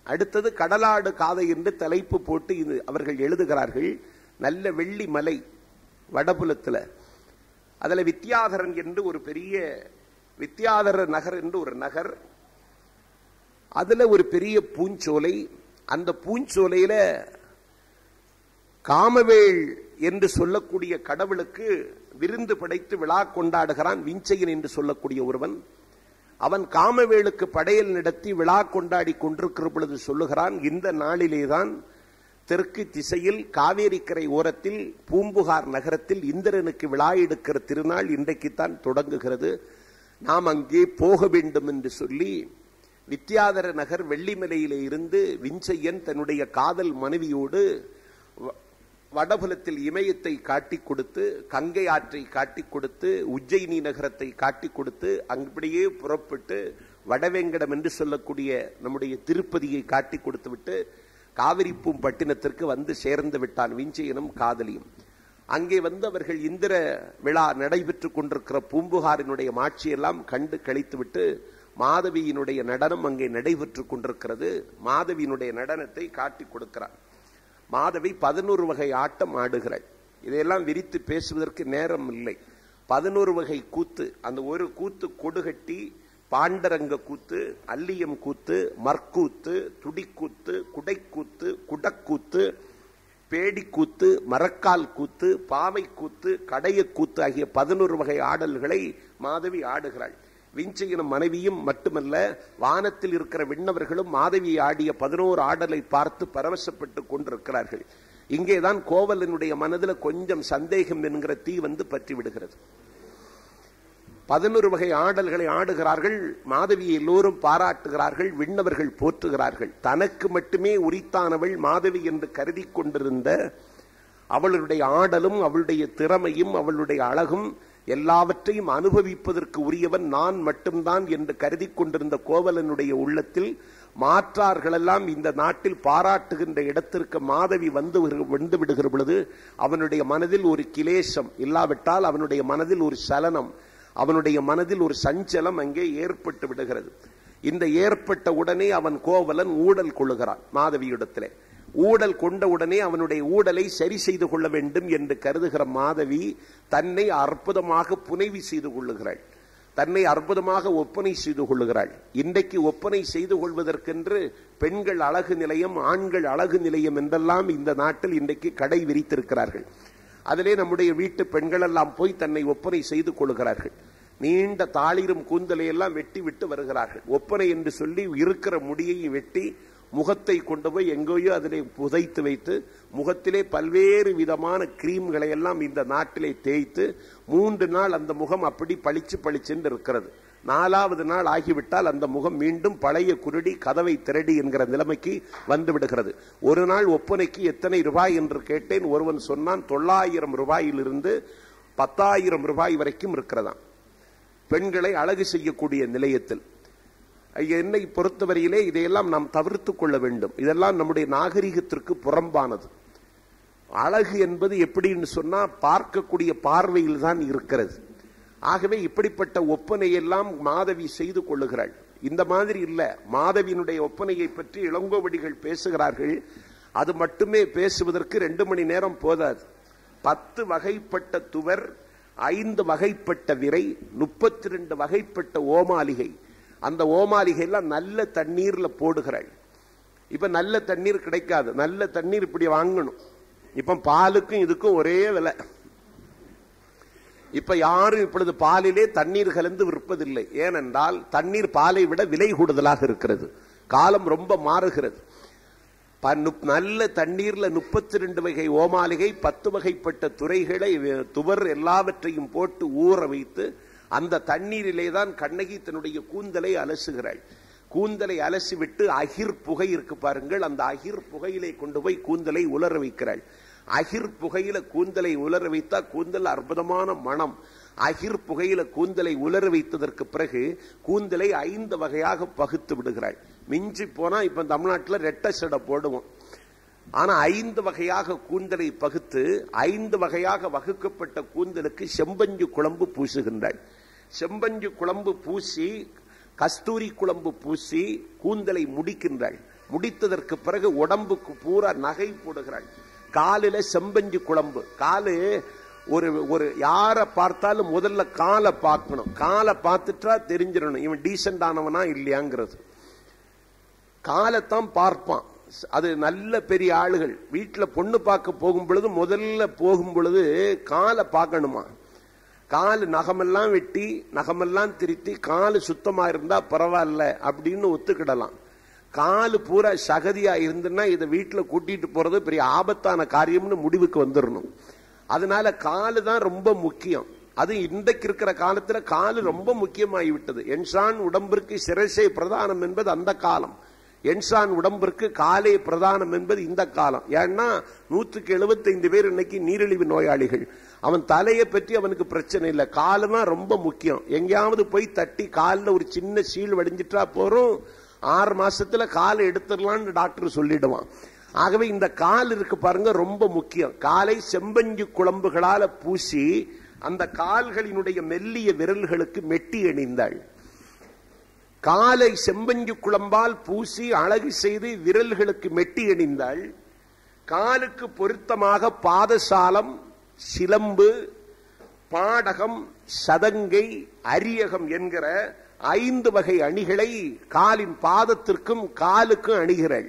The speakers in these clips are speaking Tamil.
அடுத்தது கடலாடு காதை என்று தலைப்பு போட்டு இது அவர்கள் எழுதுகிறார்கள் நல்ல வெள்ளி மலை வடபுலத்துல அதுல வித்யாதரன் என்று ஒரு பெரிய வித்யாதர நகர் என்று ஒரு நகர் அதுல ஒரு பெரிய பூஞ்சோலை அந்த பூஞ்சோலையில காமவேள் என்று சொல்லக்கூடிய கடவுளுக்கு விருந்து படைத்து விழா கொண்டாடுகிறான் விஞ்சையன் என்று சொல்லக்கூடிய ஒருவன் அவன் காமவேளுக்கு படையல் நடத்தி விழா கொண்டாடி கொண்டிருக்கிற பொழுது சொல்லுகிறான் இந்த நாளிலேதான் தெற்கு திசையில் காவேரிக்கரை ஓரத்தில் பூம்புகார் நகரத்தில் இந்திரனுக்கு விழா எடுக்கிற திருநாள் இன்றைக்குத்தான் தொடங்குகிறது நாம் அங்கே போக வேண்டும் என்று சொல்லி வித்யாதர நகர் வெள்ளிமலையிலே இருந்து விஞ்சையன் தன்னுடைய காதல் மனைவியோடு வ- வடபுலத்தில் இமயத்தை காட்டிக் கொடுத்து கங்கை ஆற்றை காட்டிக் கொடுத்து உஜ்ஜயினி நகரத்தை காட்டிக் கொடுத்து அப்படியே புறப்பட்டு வடவேங்கடம் என்று சொல்லக்கூடிய நம்முடைய திருப்பதியை காட்டிக் கொடுத்து விட்டு காவிரிப்பூம் பட்டினத்திற்கு வந்து சேர்ந்து விட்டான் விஞ்சயனும் காதலியும் அங்கே வந்து அவர்கள் இந்திர விழா நடைபெற்றுக் கொண்டிருக்கிற பூம்புகாரினுடைய மாட்சியெல்லாம் கண்டு கழித்துவிட்டு மாதவியினுடைய நடனம் அங்கே நடைபெற்றுக் கொண்டிருக்கிறது மாதவியினுடைய நடனத்தை காட்டிக் கொடுக்கிறார் மாதவி பதினோரு வகை ஆட்டம் ஆடுகிறாள் இதையெல்லாம் விரித்து பேசுவதற்கு நேரம் இல்லை பதினோரு வகை கூத்து அந்த ஒரு கூத்து கொடுகட்டி பாண்டரங்க கூத்து அல்லியம் கூத்து மற்கூத்து துடிக்கூத்து குடைக்கூத்து குடக்கூத்து பேடிக்கூத்து மரக்கால் கூத்து பாவை கூத்து கடைய கூத்து ஆகிய பதினோரு வகை ஆடல்களை மாதவி ஆடுகிறாள் விஞ்சையனும் மனைவியும் மட்டுமல்ல வானத்தில் இருக்கிற விண்ணவர்களும் மாதவி ஆடிய பதினோரு ஆடலை பார்த்து பரவசப்பட்டு கொண்டிருக்கிறார்கள் இங்கேதான் கோவலனுடைய மனதில் கொஞ்சம் சந்தேகம் என்கிற தீ வந்து பற்றி விடுகிறது பதினொரு வகை ஆடல்களை ஆடுகிறார்கள் மாதவியை எல்லோரும் பாராட்டுகிறார்கள் விண்ணவர்கள் போற்றுகிறார்கள் தனக்கு மட்டுமே உரித்தானவள் மாதவி என்று கருதி கொண்டிருந்த அவளுடைய ஆடலும் அவளுடைய திறமையும் அவளுடைய அழகும் எல்லாவற்றையும் அனுபவிப்பதற்கு உரியவன் நான் மட்டும்தான் என்று கருதி கொண்டிருந்த கோவலனுடைய உள்ளத்தில் மாற்றார்களெல்லாம் இந்த நாட்டில் பாராட்டுகின்ற இடத்திற்கு மாதவி வந்து விரு- வந்து விடுகிற பொழுது அவனுடைய மனதில் ஒரு கிலேசம் இல்லாவிட்டால் அவனுடைய மனதில் ஒரு சலனம் அவனுடைய மனதில் ஒரு சஞ்சலம் அங்கே ஏற்பட்டு விடுகிறது இந்த ஏற்பட்ட உடனே அவன் கோவலன் ஊடல் கொள்ளுகிறான் மாதவியிடத்திலே ஊடல் கொண்ட உடனே அவனுடைய ஊடலை சரி செய்து கொள்ள வேண்டும் என்று கருதுகிற மாதவி தன்னை அற்புதமாக புனைவி செய்து கொள்ளுகிறாள் தன்னை அற்புதமாக ஒப்பனை செய்து கொள்ளுகிறாள் இன்றைக்கு ஒப்பனை செய்து கொள்வதற்கென்று பெண்கள் அழகு நிலையம் ஆண்கள் அழகு நிலையம் என்றெல்லாம் இந்த நாட்டில் இன்றைக்கு கடை விரித்திருக்கிறார்கள் அதிலே நம்முடைய வீட்டு பெண்கள் எல்லாம் போய் தன்னை ஒப்பனை செய்து கொள்கிறார்கள் நீண்ட தாளிரும் கூந்தலை எல்லாம் வெட்டி விட்டு வருகிறார்கள் ஒப்பனை என்று சொல்லி இருக்கிற முடியை வெட்டி முகத்தை கொண்டு போய் எங்கேயோ அதிலே புதைத்து வைத்து முகத்திலே பல்வேறு விதமான கிரீம்களை எல்லாம் இந்த நாட்டிலே தேய்த்து மூன்று நாள் அந்த முகம் அப்படி பளிச்சு பளிச்சென்று இருக்கிறது நாலாவது நாள் ஆகிவிட்டால் அந்த முகம் மீண்டும் பழைய குருடி கதவை திரடி என்கிற நிலைமைக்கு வந்து விடுகிறது ஒரு நாள் ஒப்பனைக்கு எத்தனை ரூபாய் என்று கேட்டேன் ஒருவன் சொன்னான் தொள்ளாயிரம் ரூபாயிலிருந்து பத்தாயிரம் ரூபாய் வரைக்கும் இருக்கிறதாம் பெண்களை அழகு செய்யக்கூடிய நிலையத்தில் என்னை பொறுத்தவரையிலே இதையெல்லாம் நாம் தவிர்த்து கொள்ள வேண்டும் இதெல்லாம் நம்முடைய நாகரிகத்திற்கு புறம்பானது அழகு என்பது எப்படின்னு சொன்னா பார்க்கக்கூடிய பார்வையில் தான் இருக்கிறது ஆகவே இப்படிப்பட்ட ஒப்பனையெல்லாம் மாதவி செய்து கொள்ளுகிறாள் இந்த மாதிரி இல்ல மாதவியினுடைய ஒப்பனையை பற்றி இளங்கோவடிகள் பேசுகிறார்கள் அது மட்டுமே பேசுவதற்கு ரெண்டு மணி நேரம் போதாது பத்து வகைப்பட்ட துவர் ஐந்து வகைப்பட்ட விரை முப்பத்தி ரெண்டு வகைப்பட்ட ஓமாலிகை அந்த ஓமாலிகை எல்லாம் நல்ல தண்ணீர்ல போடுகிறாள் இப்ப நல்ல தண்ணீர் கிடைக்காது நல்ல தண்ணீர் இப்படி வாங்கணும் இப்ப பாலுக்கும் இதுக்கும் ஒரே விலை இப்ப யாரும் இப்பொழுது பாலிலே தண்ணீர் கலந்து விற்பதில்லை ஏனென்றால் தண்ணீர் பாலை விட விலை கூடுதலாக இருக்கிறது காலம் ரொம்ப மாறுகிறது ப- நுப்- நல்ல தண்ணீர்ல முப்பத்தி ரெண்டு வகை ஓமாளிகை பத்து வகைப்பட்ட துறைகளை வே- துவர் எல்லாவற்றையும் போட்டு ஊற வைத்து அந்த தண்ணீரிலே தான் கண்ணகி தன்னுடைய கூந்தலை அலசுகிறாள் கூந்தலை அலசி விட்டு அகிர் புகை இருக்கு பாருங்கள் அந்த அகிர் புகையிலே கொண்டு போய் கூந்தலை உலர வைக்கிறாள் அகிர் புகையில கூந்தலை உலர வைத்தா கூந்தல் அற்புதமான மனம் அகிர் புகையில கூந்தலை உலர வைத்ததற்கு பிறகு கூந்தலை ஐந்து வகையாக பகுத்து விடுகிறாள் மிஞ்சி போனா இப்ப தமிழ்நாட்டில் ரெட்டை சடை போடுவோம் ஆனா ஐந்து வகையாக கூந்தலை பகுத்து ஐந்து வகையாக வகுக்கப்பட்ட கூந்தலுக்கு செம்பஞ்சு குழம்பு பூசுகின்றாள் செம்பஞ்சு குழம்பு பூசி கஸ்தூரி குழம்பு பூசி கூந்தலை முடிக்கின்றாள் முடித்ததற்கு பிறகு உடம்புக்கு பூரா நகை போடுகிறாள் காலில செம்பஞ்சு குழம்பு காலு ஒரு ஒரு யாரை பார்த்தாலும் முதல்ல காலை பார்க்கணும் காலை பார்த்துட்டா தெரிஞ்சிடணும் இவன் டீசென்ட் ஆனவனா இல்லையாங்கிறது காலைத்தான் பார்ப்பான் அது நல்ல பெரிய ஆளுகள் வீட்டுல பொண்ணு பார்க்க போகும் பொழுது முதல்ல போகும் பொழுது காலை பார்க்கணுமா காலு நகமெல்லாம் வெட்டி நகமெல்லாம் திருத்தி காலு சுத்தமா இருந்தா பரவாயில்ல அப்படின்னு ஒத்துக்கிடலாம் காலு பூரா சகதியா இருந்துன்னா இதை வீட்டுல கூட்டிட்டு போறது பெரிய ஆபத்தான காரியம்னு முடிவுக்கு வந்துடணும் அதனால காலு தான் ரொம்ப முக்கியம் அது இன்றைக்கு இருக்கிற காலத்துல காலு ரொம்ப முக்கியமாகி விட்டது என்சான் உடம்பிற்கு சிரசை பிரதானம் என்பது அந்த காலம் என்சான் உடம்பிற்கு காலே பிரதானம் என்பது இந்த காலம் ஏன்னா நூற்றுக்கு எழுபத்தைந்து பேர் இன்னைக்கு நீரிழிவு நோயாளிகள் அவன் தலையை பற்றி அவனுக்கு பிரச்சனை இல்லை காலு தான் ரொம்ப முக்கியம் எங்கேயாவது போய் தட்டி காலில் ஒரு சின்ன சீல் வடிஞ்சிட்டா போறோம் ஆறு மாசத்துல காலை எடுத்துடலாம்னு டாக்டர் சொல்லிடுவான் ஆகவே இந்த கால் இருக்கு பாருங்க ரொம்ப முக்கியம் காலை செம்பஞ்சு குழம்புகளால பூசி அந்த கால்களினுடைய மெல்லிய விரல்களுக்கு மெட்டி அணிந்தாள் காலை செம்பஞ்சு குழம்பால் பூசி அழகு செய்து விரல்களுக்கு மெட்டி அணிந்தாள் காலுக்கு பொருத்தமாக பாதசாலம் சிலம்பு பாடகம் சதங்கை அரியகம் என்கிற ஐந்து வகை அணிகளை காலின் பாதத்திற்கும் காலுக்கும் அணிகிறாள்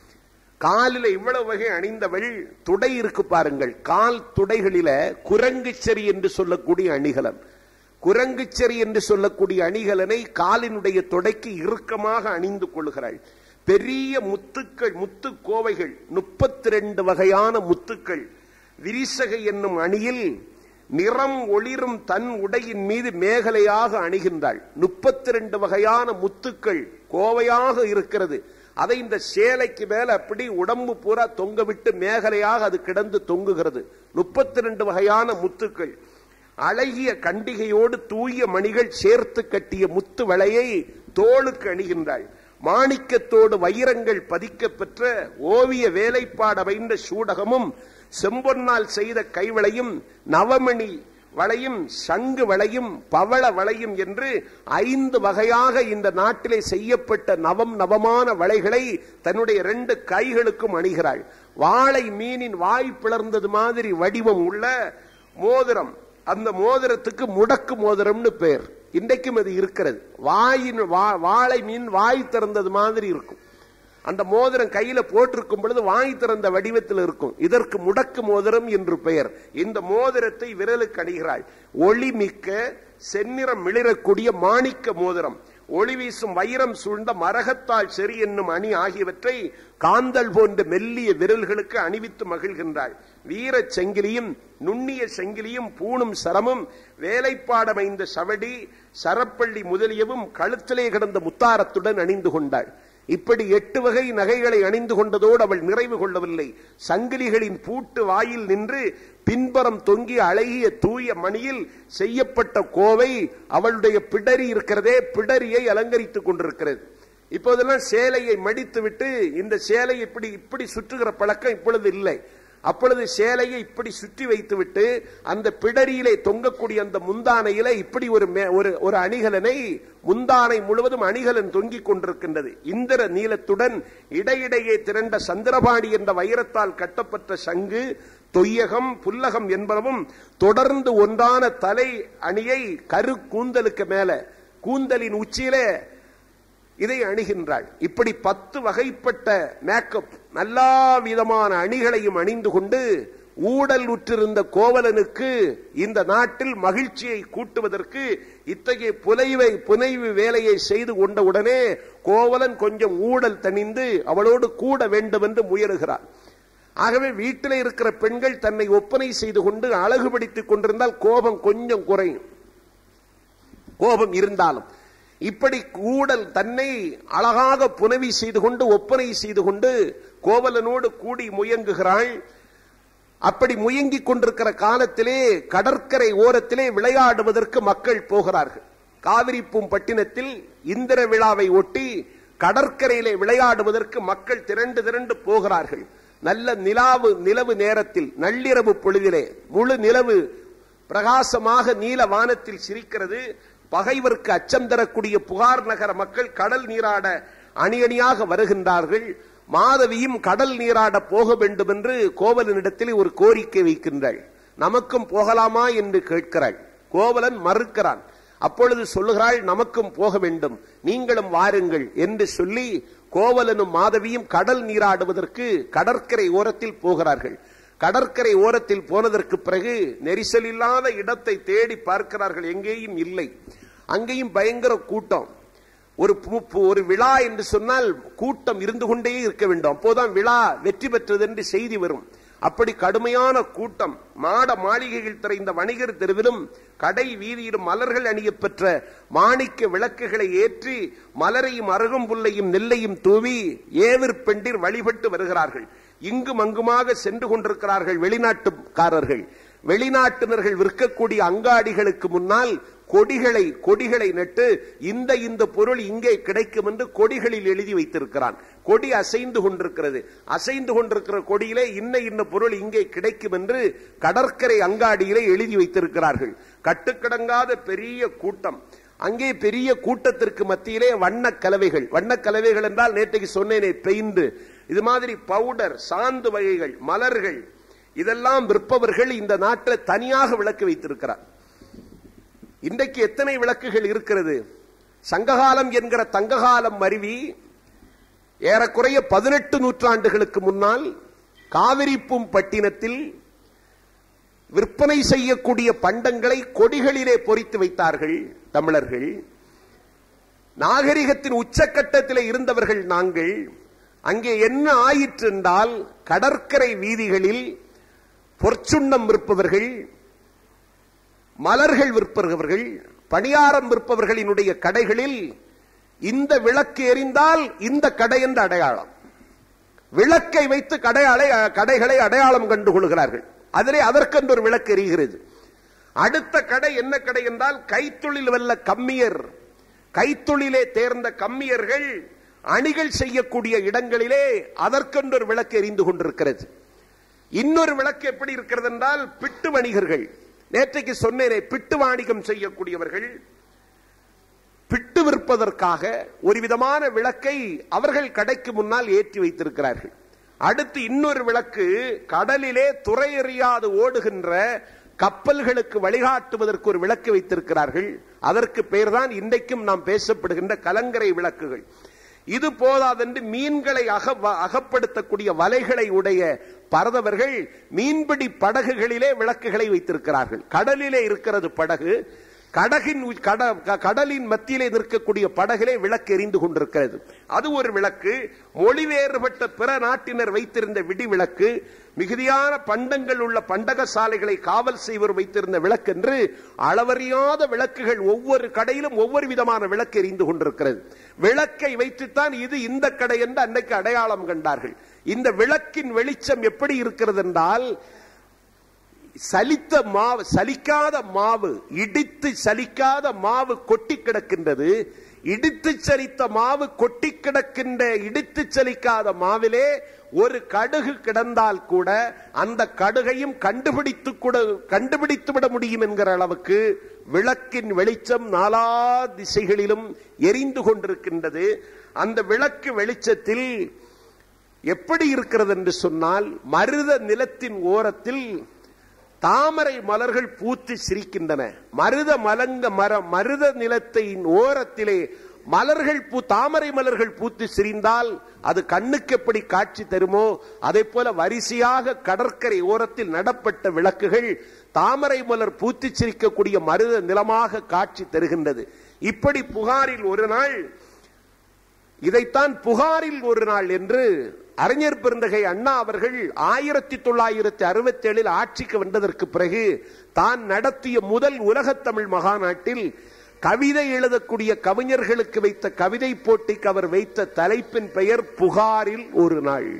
காலில் இவ்வளவு வகை அணிந்தவள் துடை இருக்கு பாருங்கள் கால் துடைகளில குரங்குச்சரி என்று சொல்லக்கூடிய அணிகலன் குரங்குச்சரி என்று சொல்லக்கூடிய அணிகலனை காலினுடைய தொடைக்கு இறுக்கமாக அணிந்து கொள்கிறாள் பெரிய முத்துக்கள் முத்து கோவைகள் முப்பத்தி ரெண்டு வகையான முத்துக்கள் விரிசகை என்னும் அணியில் நிறம் ஒளிரும் தன் உடையின் மீது மேகலையாக அணிகின்றாள் முப்பத்தி ரெண்டு வகையான முத்துக்கள் கோவையாக இருக்கிறது அதை இந்த சேலைக்கு மேல அப்படி உடம்பு பூரா தொங்க விட்டு மேகலையாக அது கிடந்து தொங்குகிறது முப்பத்தி ரெண்டு வகையான முத்துக்கள் அழகிய கண்டிகையோடு தூய மணிகள் சேர்த்து கட்டிய முத்து வளையை தோளுக்கு அணிகின்றாள் மாணிக்கத்தோடு வைரங்கள் பதிக்க பெற்ற ஓவிய வேலைப்பாடு அமைந்த சூடகமும் செம்பொன்னால் செய்த கைவளையும் நவமணி வளையும் சங்கு வளையும் பவள வளையும் என்று ஐந்து வகையாக இந்த நாட்டிலே செய்யப்பட்ட நவம் நவமான வளைகளை தன்னுடைய ரெண்டு கைகளுக்கும் அணிகிறாள் வாழை மீனின் வாய் பிளர்ந்தது மாதிரி வடிவம் உள்ள மோதிரம் அந்த மோதிரத்துக்கு முடக்கு மோதிரம்னு பேர் இன்றைக்கும் அது இருக்கிறது வாயின் வாழை மீன் வாய் திறந்தது மாதிரி இருக்கும் அந்த மோதிரம் கையில போட்டிருக்கும் பொழுது வாய் திறந்த வடிவத்தில் இருக்கும் இதற்கு முடக்கு மோதிரம் என்று பெயர் இந்த மோதிரத்தை விரலுக்கு அணிகிறாள் ஒளி மிக்க செந்நிறம் மிளிரக்கூடிய மாணிக்க மோதிரம் ஒளி வீசும் வைரம் சூழ்ந்த மரகத்தால் செறி என்னும் அணி ஆகியவற்றை காந்தல் போன்ற மெல்லிய விரல்களுக்கு அணிவித்து மகிழ்கின்றாள் வீரச் செங்கிலியும் நுண்ணிய செங்கிலியும் பூணும் சரமும் வேலைப்பாடமைந்த சவடி சரப்பள்ளி முதலியவும் கழுத்திலே கிடந்த முத்தாரத்துடன் அணிந்து கொண்டாள் இப்படி எட்டு வகை நகைகளை அணிந்து கொண்டதோடு அவள் நிறைவு கொள்ளவில்லை சங்கிலிகளின் பூட்டு வாயில் நின்று பின்புறம் தொங்கிய அழகிய தூய மணியில் செய்யப்பட்ட கோவை அவளுடைய பிடரி இருக்கிறதே பிடரியை அலங்கரித்துக் கொண்டிருக்கிறது இப்போதெல்லாம் சேலையை மடித்து விட்டு இந்த சேலை இப்படி இப்படி சுற்றுகிற பழக்கம் இப்பொழுது இல்லை அப்பொழுது சேலையை இப்படி சுற்றி வைத்துவிட்டு அந்த பிடரியிலே தொங்கக்கூடிய அந்த முந்தானையில இப்படி ஒரு ஒரு ஒரு அணிகலனை முந்தானை முழுவதும் அணிகலன் தொங்கிக் கொண்டிருக்கின்றது இந்திர நீளத்துடன் இடையிடையே திரண்ட சந்திரபாணி என்ற வைரத்தால் கட்டப்பட்ட சங்கு தொய்யகம் புல்லகம் என்பனவும் தொடர்ந்து ஒன்றான தலை அணியை கரு கூந்தலுக்கு மேல கூந்தலின் உச்சியிலே இதை அணிகின்றாள் இப்படி பத்து வகைப்பட்ட மேக்கப் எல்லா விதமான அணிகளையும் அணிந்து கொண்டு ஊடல் உற்றிருந்த கோவலனுக்கு இந்த நாட்டில் மகிழ்ச்சியை கூட்டுவதற்கு இத்தகைய புனைவை புனைவு வேலையை செய்து கொண்டவுடனே கோவலன் கொஞ்சம் ஊடல் தணிந்து அவளோடு கூட வேண்டும் என்று முயலுகிறார் ஆகவே வீட்டில் இருக்கிற பெண்கள் தன்னை ஒப்பனை செய்து கொண்டு அழகுபடுத்திக் கொண்டிருந்தால் கோபம் கொஞ்சம் குறையும் கோபம் இருந்தாலும் இப்படி கூடல் தன்னை அழகாக புனவி செய்து கொண்டு ஒப்பனை செய்து கொண்டு கோவலனோடு கூடி முயங்குகிறாள் அப்படி முயங்கிக் கொண்டிருக்கிற காலத்திலே கடற்கரை ஓரத்திலே விளையாடுவதற்கு மக்கள் போகிறார்கள் காவிரி பூம்பட்டினத்தில் இந்திர விழாவை ஒட்டி கடற்கரையிலே விளையாடுவதற்கு மக்கள் திரண்டு திரண்டு போகிறார்கள் நல்ல நிலாவு நிலவு நேரத்தில் நள்ளிரவு பொழுதிலே முழு நிலவு பிரகாசமாக நீல வானத்தில் சிரிக்கிறது பகைவருக்கு அச்சம் தரக்கூடிய புகார் நகர மக்கள் கடல் நீராட அணி அணியாக வருகின்றார்கள் மாதவியும் கடல் நீராட போக வேண்டும் என்று கோவலனிடத்தில் ஒரு கோரிக்கை வைக்கின்றாள் நமக்கும் போகலாமா என்று கேட்கிறாள் கோவலன் மறுக்கிறான் அப்பொழுது சொல்லுகிறாள் நமக்கும் போக வேண்டும் நீங்களும் வாருங்கள் என்று சொல்லி கோவலனும் மாதவியும் கடல் நீராடுவதற்கு கடற்கரை ஓரத்தில் போகிறார்கள் கடற்கரை ஓரத்தில் போனதற்கு பிறகு நெரிசல் இல்லாத இடத்தை தேடி பார்க்கிறார்கள் எங்கேயும் இல்லை அங்கேயும் பயங்கர கூட்டம் ஒரு பு- பு- ஒரு விழா என்று சொன்னால் கூட்டம் இருந்து கொண்டே இருக்க வேண்டும் அப்போதான் விழா வெற்றி பெற்றது என்று செய்தி வரும் அப்படி கடுமையான கூட்டம் மாட மாளிகைகள் திறந்த வணிகர் தெருவிலும் கடை வீதியிலும் மலர்கள் அணியப் பெற்ற மாணிக்க விளக்குகளை ஏற்றி மலரையும் அருகம்புல்லையும் நெல்லையும் தூவி ஏவிர் பெண்டிர் வழிபட்டு வருகிறார்கள் இங்கும் அங்குமாக சென்று கொண்டிருக்கிறார்கள் வெளிநாட்டுக்காரர்கள் வெளிநாட்டினர்கள் விற்கக்கூடிய அங்காடிகளுக்கு முன்னால் கொடிகளை கொடிகளை நட்டு இந்த இந்த பொருள் இங்கே கிடைக்கும் என்று கொடிகளில் எழுதி வைத்திருக்கிறான் கொடி அசைந்து கொண்டிருக்கிறது அசைந்து கொண்டிருக்கிற கொடியிலே இன்ன இன்ன பொருள் இங்கே கிடைக்கும் என்று கடற்கரை அங்காடியிலே எழுதி வைத்திருக்கிறார்கள் கட்டுக்கடங்காத பெரிய கூட்டம் அங்கே பெரிய கூட்டத்திற்கு மத்தியிலே வண்ண கலவைகள் வண்ண கலவைகள் என்றால் நேற்றைக்கு சொன்னேனே பெயிண்ட் இது மாதிரி பவுடர் சாந்து வகைகள் மலர்கள் இதெல்லாம் விற்பவர்கள் இந்த நாட்டில் தனியாக விளக்கு வைத்திருக்கிறார் இன்றைக்கு எத்தனை விளக்குகள் இருக்கிறது சங்ககாலம் என்கிற தங்ககாலம் அருவி ஏறக்குறைய பதினெட்டு நூற்றாண்டுகளுக்கு முன்னால் காவிரிப்பும் பட்டினத்தில் விற்பனை செய்யக்கூடிய பண்டங்களை கொடிகளிலே பொறித்து வைத்தார்கள் தமிழர்கள் நாகரிகத்தின் உச்சக்கட்டத்தில் இருந்தவர்கள் நாங்கள் அங்கே என்ன ஆயிற்று என்றால் கடற்கரை வீதிகளில் பொற்சுண்ணம் விற்பவர்கள் மலர்கள் விற்பவர்கள் பணியாரம் விற்பவர்களினுடைய கடைகளில் இந்த விளக்கு எரிந்தால் இந்த கடை என்று அடையாளம் விளக்கை வைத்து கடையாளை கடைகளை அடையாளம் கண்டு கொள்கிறார்கள் அதிலே அதற்கென்று ஒரு விளக்கு எரிகிறது அடுத்த கடை என்ன கடை என்றால் கைத்தொழில் வல்ல கம்மியர் கைத்தொழிலே தேர்ந்த கம்மியர்கள் அணிகள் செய்யக்கூடிய இடங்களிலே அதற்கென்று ஒரு விளக்கு எரிந்து கொண்டிருக்கிறது இன்னொரு விளக்கு எப்படி இருக்கிறது என்றால் பிட்டு வணிகர்கள் நேற்றைக்கு சொன்னேனே பிட்டு வாணிகம் செய்யக்கூடியவர்கள் பிட்டு விற்பதற்காக ஒரு விதமான விளக்கை அவர்கள் கடைக்கு முன்னால் ஏற்றி வைத்திருக்கிறார்கள் அடுத்து இன்னொரு விளக்கு கடலிலே துறையறியாது ஓடுகின்ற கப்பல்களுக்கு வழிகாட்டுவதற்கு ஒரு விளக்கு வைத்திருக்கிறார்கள் அதற்கு பெயர்தான் இன்றைக்கும் நாம் பேசப்படுகின்ற கலங்கரை விளக்குகள் இது போதாதென்று மீன்களை அக அகப்படுத்தக்கூடிய வலைகளை உடைய பரதவர்கள் மீன்பிடி படகுகளிலே விளக்குகளை வைத்திருக்கிறார்கள் கடலிலே இருக்கிறது படகு கடகின் உ- கட- க- கடலின் மத்தியிலே நிற்கக்கூடிய படகிலே விளக்கு எரிந்து கொண்டிருக்கிறது அது ஒரு விளக்கு மொழி வேறுபட்ட பிற நாட்டினர் வைத்திருந்த விடி விளக்கு மிகுதியான பண்டங்கள் உள்ள பண்டக சாலைகளை காவல் செய்வர் வைத்திருந்த விளக்கு என்று அளவறியாத விளக்குகள் ஒவ்வொரு கடையிலும் ஒவ்வொரு விதமான விளக்கு எரிந்து கொண்டிருக்கிறது விளக்கை வைத்துத்தான் இது இந்த கடை என்று அன்னைக்கு அடையாளம் கண்டார்கள் இந்த விளக்கின் வெளிச்சம் எப்படி இருக்கிறது என்றால் சலித்த மாவு சலிக்காத மாவு இடித்து சலிக்காத மாவு கொட்டி கிடக்கின்றது இடித்து சலித்த மாவு கொட்டி கிடக்கின்ற இடித்து சலிக்காத மாவிலே ஒரு கடுகு கிடந்தால் கூட அந்த கடுகையும் கண்டுபிடித்து கூட கண்டுபிடித்து விட முடியும் என்கிற அளவுக்கு விளக்கின் வெளிச்சம் நாலா திசைகளிலும் எரிந்து கொண்டிருக்கின்றது அந்த விளக்கு வெளிச்சத்தில் எப்படி இருக்கிறது என்று சொன்னால் மருத நிலத்தின் ஓரத்தில் தாமரை மலர்கள் பூத்து சிரிக்கின்றன மருத மலங்க மர மருத நிலத்தின் ஓரத்திலே மலர்கள் பூ தாமரை மலர்கள் பூத்து சிரிந்தால் அது கண்ணுக்கு எப்படி காட்சி தருமோ அதே போல வரிசையாக கடற்கரை ஓரத்தில் நடப்பட்ட விளக்குகள் தாமரை மலர் பூத்து சிரிக்கக்கூடிய மருத நிலமாக காட்சி தருகின்றது இப்படி புகாரில் ஒரு நாள் இதைத்தான் புகாரில் ஒரு நாள் என்று அறிஞர் பெருந்தகை அண்ணா அவர்கள் ஆயிரத்தி தொள்ளாயிரத்தி அறுபத்தி ஏழில் ஆட்சிக்கு வந்ததற்கு பிறகு தான் நடத்திய முதல் உலகத் தமிழ் மகாநாட்டில் கவிதை எழுதக்கூடிய கவிஞர்களுக்கு வைத்த கவிதை போட்டிக்கு அவர் வைத்த தலைப்பின் பெயர் புகாரில் ஒரு நாள்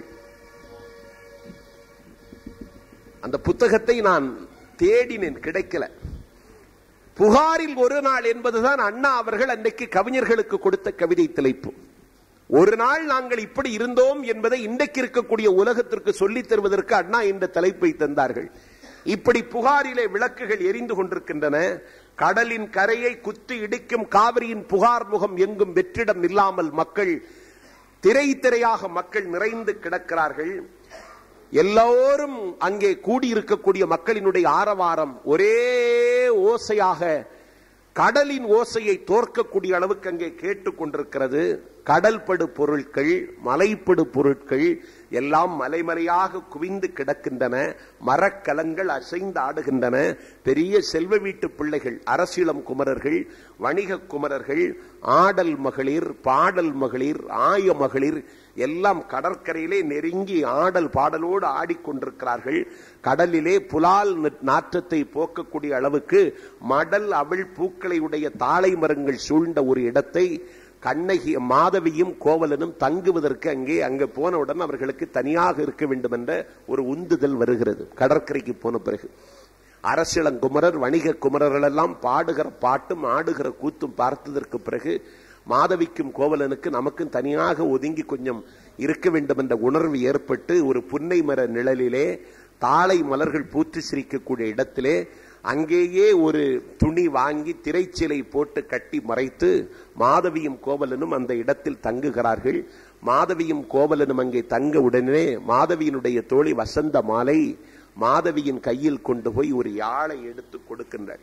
அந்த புத்தகத்தை நான் தேடினேன் கிடைக்கல புகாரில் ஒரு நாள் என்பதுதான் அண்ணா அவர்கள் அன்றைக்கு கவிஞர்களுக்கு கொடுத்த கவிதை தலைப்பு ஒரு நாள் நாங்கள் இப்படி இருந்தோம் என்பதை இன்றைக்கு இருக்கக்கூடிய உலகத்திற்கு சொல்லித் தருவதற்கு அண்ணா இந்த தலைப்பை தந்தார்கள் இப்படி புகாரிலே விளக்குகள் எரிந்து கொண்டிருக்கின்றன கடலின் கரையை குத்தி இடிக்கும் காவிரியின் புகார் முகம் எங்கும் வெற்றிடம் இல்லாமல் மக்கள் திரை திரையாக மக்கள் நிறைந்து கிடக்கிறார்கள் எல்லோரும் அங்கே கூடியிருக்கக்கூடிய மக்களினுடைய ஆரவாரம் ஒரே ஓசையாக கடலின் ஓசையை தோற்கக்கூடிய அளவுக்கு அங்கே கேட்டுக்கொண்டிருக்கிறது கடல்படு பொருட்கள் மலைப்படு பொருட்கள் எல்லாம் மலைமலையாக குவிந்து கிடக்கின்றன மரக்கலங்கள் அசைந்து ஆடுகின்றன பெரிய செல்வ வீட்டு பிள்ளைகள் அரசியலம் குமரர்கள் வணிக குமரர்கள் ஆடல் மகளிர் பாடல் மகளிர் ஆய மகளிர் எல்லாம் கடற்கரையிலே நெருங்கி ஆடல் பாடலோடு ஆடிக்கொண்டிருக்கிறார்கள் கடலிலே புலால் நாற்றத்தை போக்கக்கூடிய அளவுக்கு மடல் அவிழ் பூக்களை உடைய தாளை மரங்கள் சூழ்ந்த ஒரு இடத்தை கண்ணகி மாதவியும் கோவலனும் தங்குவதற்கு அங்கே அங்கே போனவுடன் அவர்களுக்கு தனியாக இருக்க வேண்டும் என்ற ஒரு உந்துதல் வருகிறது கடற்கரைக்கு போன பிறகு அரசியலங்குமரர் வணிக குமரர்கள் எல்லாம் பாடுகிற பாட்டும் ஆடுகிற கூத்தும் பார்த்ததற்கு பிறகு மாதவிக்கும் கோவலனுக்கு நமக்கும் தனியாக ஒதுங்கி கொஞ்சம் இருக்க வேண்டும் என்ற உணர்வு ஏற்பட்டு ஒரு புன்னை மர நிழலிலே தாளை மலர்கள் பூத்து சிரிக்கக்கூடிய இடத்திலே அங்கேயே ஒரு துணி வாங்கி திரைச்சிலை போட்டு கட்டி மறைத்து மாதவியும் கோவலனும் அந்த இடத்தில் தங்குகிறார்கள் மாதவியும் கோவலனும் அங்கே தங்க உடனே மாதவியினுடைய தோழி வசந்த மாலை மாதவியின் கையில் கொண்டு போய் ஒரு யாழை எடுத்து கொடுக்கின்றாள்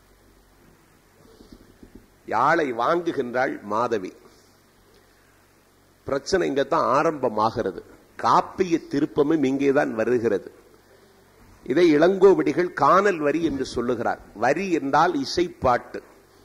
யாழை வாங்குகின்றாள் மாதவி பிரச்சனை இங்க தான் ஆரம்பமாகிறது காப்பிய திருப்பமும் இங்கேதான் வருகிறது இதை இளங்கோவடிகள் காணல் வரி என்று சொல்லுகிறார் வரி என்றால் இசைப்பாட்டு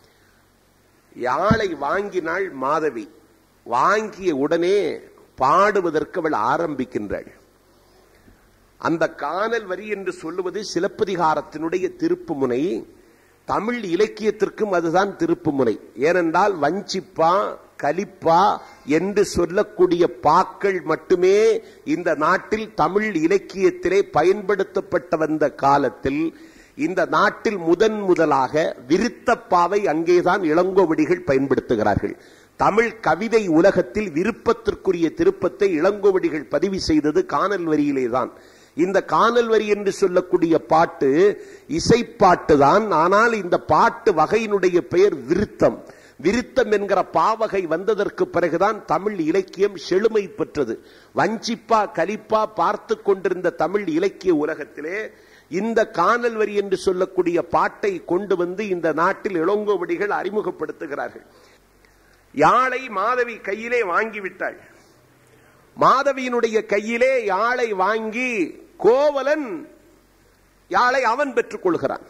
யாழை வாங்கினாள் மாதவி வாங்கிய உடனே பாடுவதற்கு அவள் ஆரம்பிக்கின்றாள் அந்த காணல் வரி என்று சொல்லுவது சிலப்பதிகாரத்தினுடைய திருப்பு முனை தமிழ் இலக்கியத்திற்கும் அதுதான் திருப்பு முனை ஏனென்றால் வஞ்சிப்பா கலிப்பா என்று சொல்லக்கூடிய பாக்கள் மட்டுமே இந்த நாட்டில் தமிழ் இலக்கியத்திலே பயன்படுத்தப்பட்ட வந்த காலத்தில் இந்த நாட்டில் முதன் முதலாக விருத்தப்பாவை அங்கேதான் இளங்கோவடிகள் பயன்படுத்துகிறார்கள் தமிழ் கவிதை உலகத்தில் விருப்பத்திற்குரிய திருப்பத்தை இளங்கோவடிகள் பதிவு செய்தது காணல் வரியிலே தான் இந்த காணல் வரி என்று சொல்லக்கூடிய பாட்டு இசைப்பாட்டு தான் ஆனால் இந்த பாட்டு வகையினுடைய பெயர் விருத்தம் விருத்தம் என்கிற பாவகை வந்ததற்கு பிறகுதான் தமிழ் இலக்கியம் செழுமை பெற்றது வஞ்சிப்பா கலிப்பா பார்த்து கொண்டிருந்த தமிழ் இலக்கிய உலகத்திலே இந்த காணல் வரி என்று சொல்லக்கூடிய பாட்டை கொண்டு வந்து இந்த நாட்டில் இளங்கோவடிகள் அறிமுகப்படுத்துகிறார்கள் யாழை மாதவி கையிலே வாங்கிவிட்டாள் மாதவியினுடைய கையிலே யாழை வாங்கி கோவலன் யாழை அவன் பெற்றுக் கொள்கிறான்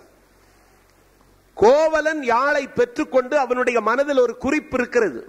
கோவலன் யாழை பெற்றுக்கொண்டு அவனுடைய மனதில் ஒரு குறிப்பு இருக்கிறது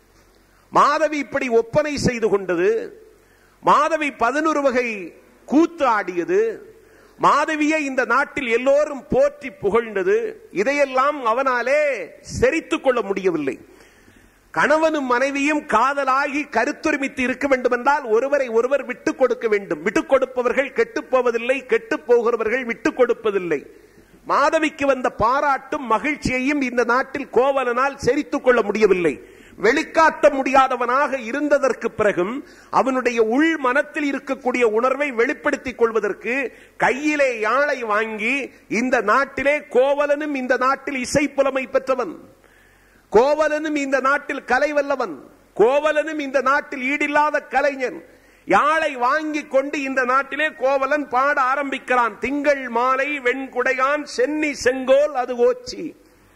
மாதவி இப்படி ஒப்பனை செய்து கொண்டது மாதவி பதினொரு வகை கூத்து ஆடியது மாதவியை இந்த நாட்டில் எல்லோரும் போற்றி புகழ்ந்தது இதையெல்லாம் அவனாலே செரித்துக் கொள்ள முடியவில்லை கணவனும் மனைவியும் காதலாகி கருத்துரிமித்து இருக்க வேண்டும் என்றால் ஒருவரை ஒருவர் விட்டுக் கொடுக்க வேண்டும் விட்டுக் கொடுப்பவர்கள் கெட்டுப் போவதில்லை கெட்டுப் போகிறவர்கள் விட்டுக் கொடுப்பதில்லை மாதவிக்கு வந்த பாராட்டும் மகிழ்ச்சியையும் இந்த நாட்டில் கோவலனால் செரித்துக் கொள்ள முடியவில்லை வெளிக்காட்ட முடியாதவனாக இருந்ததற்கு பிறகும் அவனுடைய உள் மனத்தில் இருக்கக்கூடிய உணர்வை வெளிப்படுத்திக் கொள்வதற்கு கையிலே யாழை வாங்கி இந்த நாட்டிலே கோவலனும் இந்த நாட்டில் இசை புலமை பெற்றவன் கோவலனும் இந்த நாட்டில் கலை வல்லவன் கோவலனும் இந்த நாட்டில் ஈடில்லாத கலைஞன் யாழை வாங்கி கொண்டு இந்த நாட்டிலே கோவலன் பாட ஆரம்பிக்கிறான் திங்கள் மாலை வெண்குடையான் சென்னி செங்கோல் அது ஓச்சி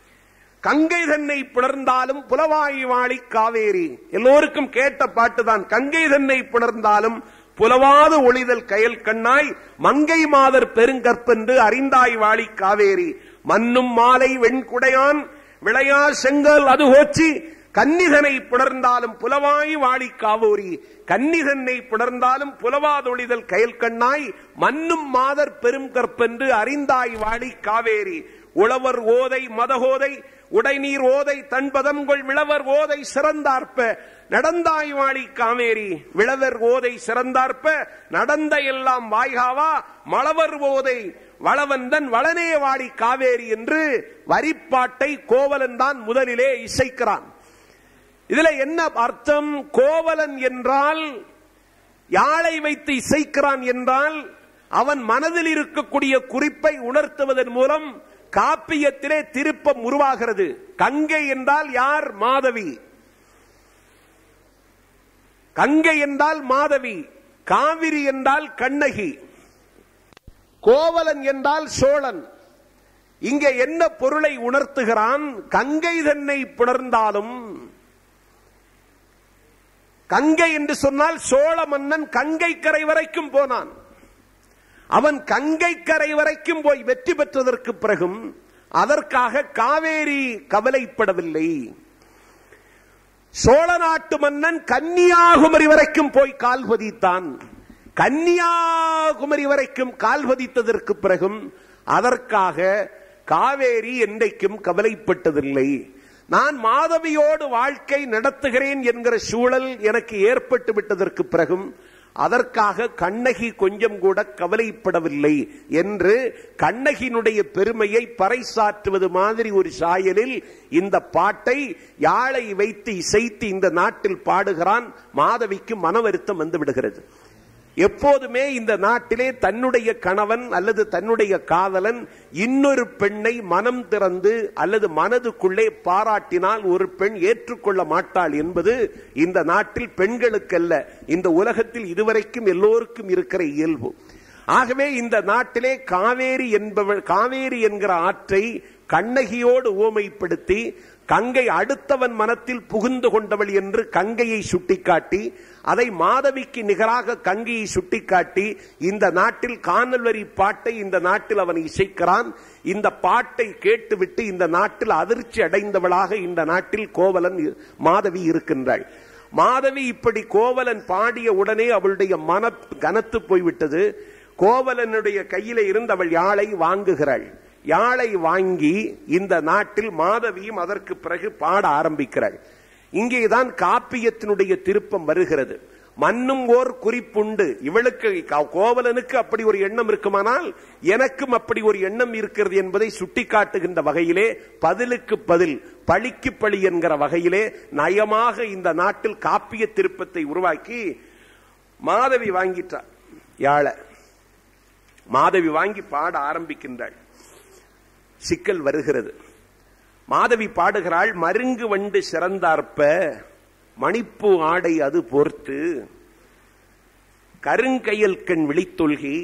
கங்கை தன்னை புணர்ந்தாலும் புலவாய் வாழி காவேரி எல்லோருக்கும் கேட்ட பாட்டுதான் கங்கை தன்னை புணர்ந்தாலும் புலவாது ஒளிதல் கயல் கண்ணாய் மங்கை மாதர் பெருங்கற்பென்று அறிந்தாய் வாழி காவேரி மண்ணும் மாலை வெண்குடையான் விளையா செங்கல் அது ஓச்சி கன்னிதனை புணர்ந்தாலும் புலவாய் வாழி காவோரி கன்னிதன்னை புணர்ந்தாலும் புலவாதொழிதல் கயல் கண்ணாய் மண்ணும் மாதர் பெரும் கற்பென்று அறிந்தாய் வாழி காவேரி உழவர் ஓதை மதகோதை உடைநீர் ஓதை தன்பதம்கொள் விளவர் ஓதை சிறந்தார்ப்ப நடந்தாய் வாழி காவேரி விளவர் ஓதை சிறந்தார்ப்ப நடந்த எல்லாம் வாய்காவா மளவர் ஓதை வளவந்தன் வளனே வாடி காவேரி என்று வரிப்பாட்டை கோவலன் தான் முதலிலே இசைக்கிறான் இதுல என்ன அர்த்தம் கோவலன் என்றால் யாழை வைத்து இசைக்கிறான் என்றால் அவன் மனதில் இருக்கக்கூடிய குறிப்பை உணர்த்துவதன் மூலம் காப்பியத்திலே திருப்பம் உருவாகிறது கங்கை என்றால் யார் மாதவி கங்கை என்றால் மாதவி காவிரி என்றால் கண்ணகி கோவலன் என்றால் சோழன் இங்கே என்ன பொருளை உணர்த்துகிறான் கங்கை தன்னை புணர்ந்தாலும் கங்கை என்று சொன்னால் சோழ மன்னன் கங்கை கரை வரைக்கும் போனான் அவன் கங்கை கரை வரைக்கும் போய் வெற்றி பெற்றதற்கு பிறகும் அதற்காக காவேரி கவலைப்படவில்லை சோழ நாட்டு மன்னன் கன்னியாகுமரி வரைக்கும் போய் கால் பதித்தான் கன்னியாகுமரி வரைக்கும் கால் பதித்ததற்கு பிறகும் அதற்காக காவேரி என்றைக்கும் கவலைப்பட்டதில்லை நான் மாதவியோடு வாழ்க்கை நடத்துகிறேன் என்கிற சூழல் எனக்கு ஏற்பட்டு விட்டதற்கு பிறகும் அதற்காக கண்ணகி கொஞ்சம் கூட கவலைப்படவில்லை என்று கண்ணகியினுடைய பெருமையை பறைசாற்றுவது மாதிரி ஒரு சாயலில் இந்த பாட்டை யாழை வைத்து இசைத்து இந்த நாட்டில் பாடுகிறான் மாதவிக்கு மன வருத்தம் வந்து விடுகிறது எப்போதுமே இந்த நாட்டிலே தன்னுடைய கணவன் அல்லது தன்னுடைய காதலன் இன்னொரு பெண்ணை மனம் திறந்து அல்லது மனதுக்குள்ளே பாராட்டினால் ஒரு பெண் ஏற்றுக்கொள்ள மாட்டாள் என்பது இந்த நாட்டில் பெண்களுக்கல்ல இந்த உலகத்தில் இதுவரைக்கும் எல்லோருக்கும் இருக்கிற இயல்பு ஆகவே இந்த நாட்டிலே காவேரி என்பவள் காவேரி என்கிற ஆற்றை கண்ணகியோடு ஊமைப்படுத்தி கங்கை அடுத்தவன் மனத்தில் புகுந்து கொண்டவள் என்று கங்கையை சுட்டிக்காட்டி அதை மாதவிக்கு நிகராக கங்கையை சுட்டிக்காட்டி இந்த நாட்டில் காணல் வரி பாட்டை இந்த நாட்டில் அவன் இசைக்கிறான் இந்த பாட்டை கேட்டுவிட்டு இந்த நாட்டில் அதிர்ச்சி அடைந்தவளாக இந்த நாட்டில் கோவலன் மாதவி இருக்கின்றாள் மாதவி இப்படி கோவலன் பாடிய உடனே அவளுடைய மன கனத்து போய்விட்டது கோவலனுடைய கையில இருந்து அவள் யாழை வாங்குகிறாள் யாழை வாங்கி இந்த நாட்டில் மாதவியும் அதற்கு பிறகு பாட ஆரம்பிக்கிறாள் இங்கேதான் காப்பியத்தினுடைய திருப்பம் வருகிறது மண்ணும் ஓர் குறிப்புண்டு இவளுக்கு கோவலனுக்கு அப்படி ஒரு எண்ணம் இருக்குமானால் எனக்கும் அப்படி ஒரு எண்ணம் இருக்கிறது என்பதை சுட்டிக்காட்டுகின்ற வகையிலே பதிலுக்கு பதில் பழிக்கு பழி என்கிற வகையிலே நயமாக இந்த நாட்டில் காப்பிய திருப்பத்தை உருவாக்கி மாதவி வாங்கிட்டார் யாழ மாதவி வாங்கி பாட ஆரம்பிக்கின்றாள் சிக்கல் வருகிறது மாதவி பாடுகிறாள் மருங்கு வண்டு சிறந்தார்ப்ப மணிப்பு ஆடை அது பொறுத்து கருங்கையல் கண் விழித்தொல்கி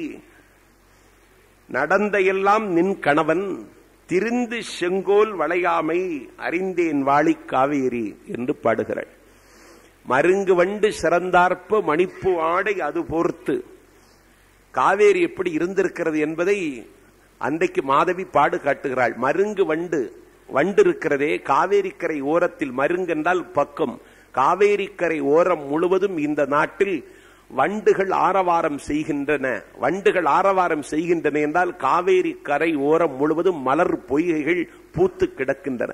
நடந்த எல்லாம் நின் கணவன் திரிந்து செங்கோல் வளையாமை அறிந்தேன் வாழி காவேரி என்று பாடுகிறாள் மருங்கு வண்டு சிறந்தார்ப்ப மணிப்பு ஆடை அது பொறுத்து காவேரி எப்படி இருந்திருக்கிறது என்பதை அன்றைக்கு மாதவி பாடு காட்டுகிறாள் மருங்கு வண்டு வண்டு இருக்கிறதே காவேரிக்கரை ஓரத்தில் மருங்கு என்றால் பக்கம் காவேரிக்கரை ஓரம் முழுவதும் இந்த நாட்டில் வண்டுகள் ஆரவாரம் செய்கின்றன வண்டுகள் ஆரவாரம் செய்கின்றன என்றால் காவேரி கரை ஓரம் முழுவதும் மலர் பொய்கைகள் பூத்து கிடக்கின்றன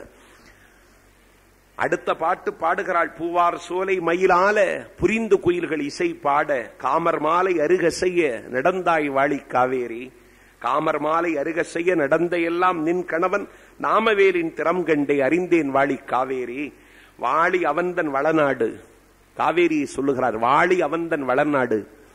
அடுத்த பாட்டு பாடுகிறாள் பூவார் சோலை மயிலால புரிந்து குயில்கள் இசை பாட காமர் மாலை அருக செய்ய நடந்தாய் வாழி காவேரி காமர் மாலை அருக செய்ய நடந்த எல்லாம் நின் கணவன் நாமவேலின் திறம் கண்டே அறிந்தேன் வாழி காவேரி வாழி அவந்தன் வளநாடு காவேரியை சொல்லுகிறார் வாழி அவந்தன் வளநாடு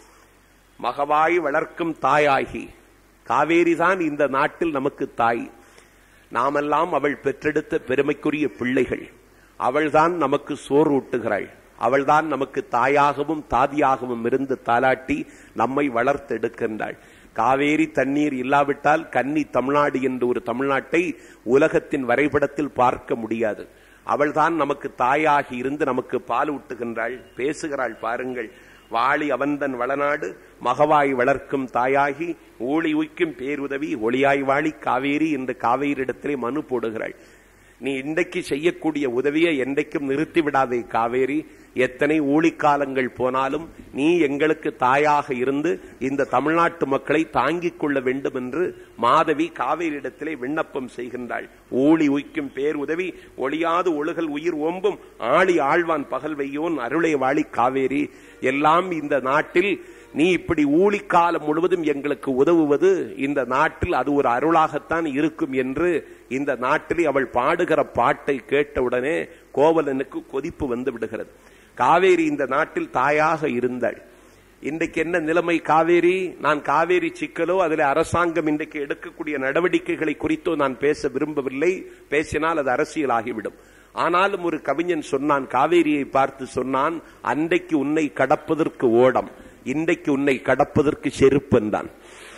மகவாய் வளர்க்கும் தாயாகி காவேரி தான் இந்த நாட்டில் நமக்கு தாய் நாமெல்லாம் அவள் பெற்றெடுத்த பெருமைக்குரிய பிள்ளைகள் அவள்தான் நமக்கு சோறு ஊட்டுகிறாள் அவள்தான் நமக்கு தாயாகவும் தாதியாகவும் இருந்து தாலாட்டி நம்மை வளர்த்தெடுக்கின்றாள் காவேரி தண்ணீர் இல்லாவிட்டால் கன்னி தமிழ்நாடு என்று ஒரு தமிழ்நாட்டை உலகத்தின் வரைபடத்தில் பார்க்க முடியாது அவள்தான் நமக்கு தாயாகி இருந்து நமக்கு பால் ஊட்டுகின்றாள் பேசுகிறாள் பாருங்கள் வாளி அவந்தன் வளநாடு மகவாய் வளர்க்கும் தாயாகி ஊழி உய்க்கும் பேருதவி ஒளியாய் வாழி காவேரி என்று காவேரியிடத்திலே மனு போடுகிறாள் நீ இன்றைக்கு செய்யக்கூடிய உதவியை என்றைக்கும் நிறுத்தி விடாதே காவேரி எத்தனை ஊழிக்காலங்கள் போனாலும் நீ எங்களுக்கு தாயாக இருந்து இந்த தமிழ்நாட்டு மக்களை தாங்கிக் கொள்ள வேண்டும் என்று மாதவி காவேரியிடத்திலே விண்ணப்பம் செய்கின்றாள் ஊழி உய்க்கும் பேர் உதவி ஒளியாது ஒழுகல் உயிர் ஓம்பும் ஆளி ஆழ்வான் பகல் வையோன் அருளை வாழி காவேரி எல்லாம் இந்த நாட்டில் நீ இப்படி ஊழிக்காலம் முழுவதும் எங்களுக்கு உதவுவது இந்த நாட்டில் அது ஒரு அருளாகத்தான் இருக்கும் என்று இந்த நாட்டில் அவள் பாடுகிற பாட்டை கேட்டவுடனே கோவலனுக்கு கொதிப்பு வந்து விடுகிறது காவேரி இந்த நாட்டில் தாயாக இருந்தாள் இன்றைக்கு என்ன நிலைமை காவேரி நான் காவேரி சிக்கலோ அதில் அரசாங்கம் இன்றைக்கு எடுக்கக்கூடிய நடவடிக்கைகளை குறித்தோ நான் பேச விரும்பவில்லை பேசினால் அது அரசியலாகிவிடும் ஆனாலும் ஒரு கவிஞன் சொன்னான் காவேரியை பார்த்து சொன்னான் அன்றைக்கு உன்னை கடப்பதற்கு ஓடம் இன்றைக்கு உன்னை கடப்பதற்கு செருப்பு என்றான்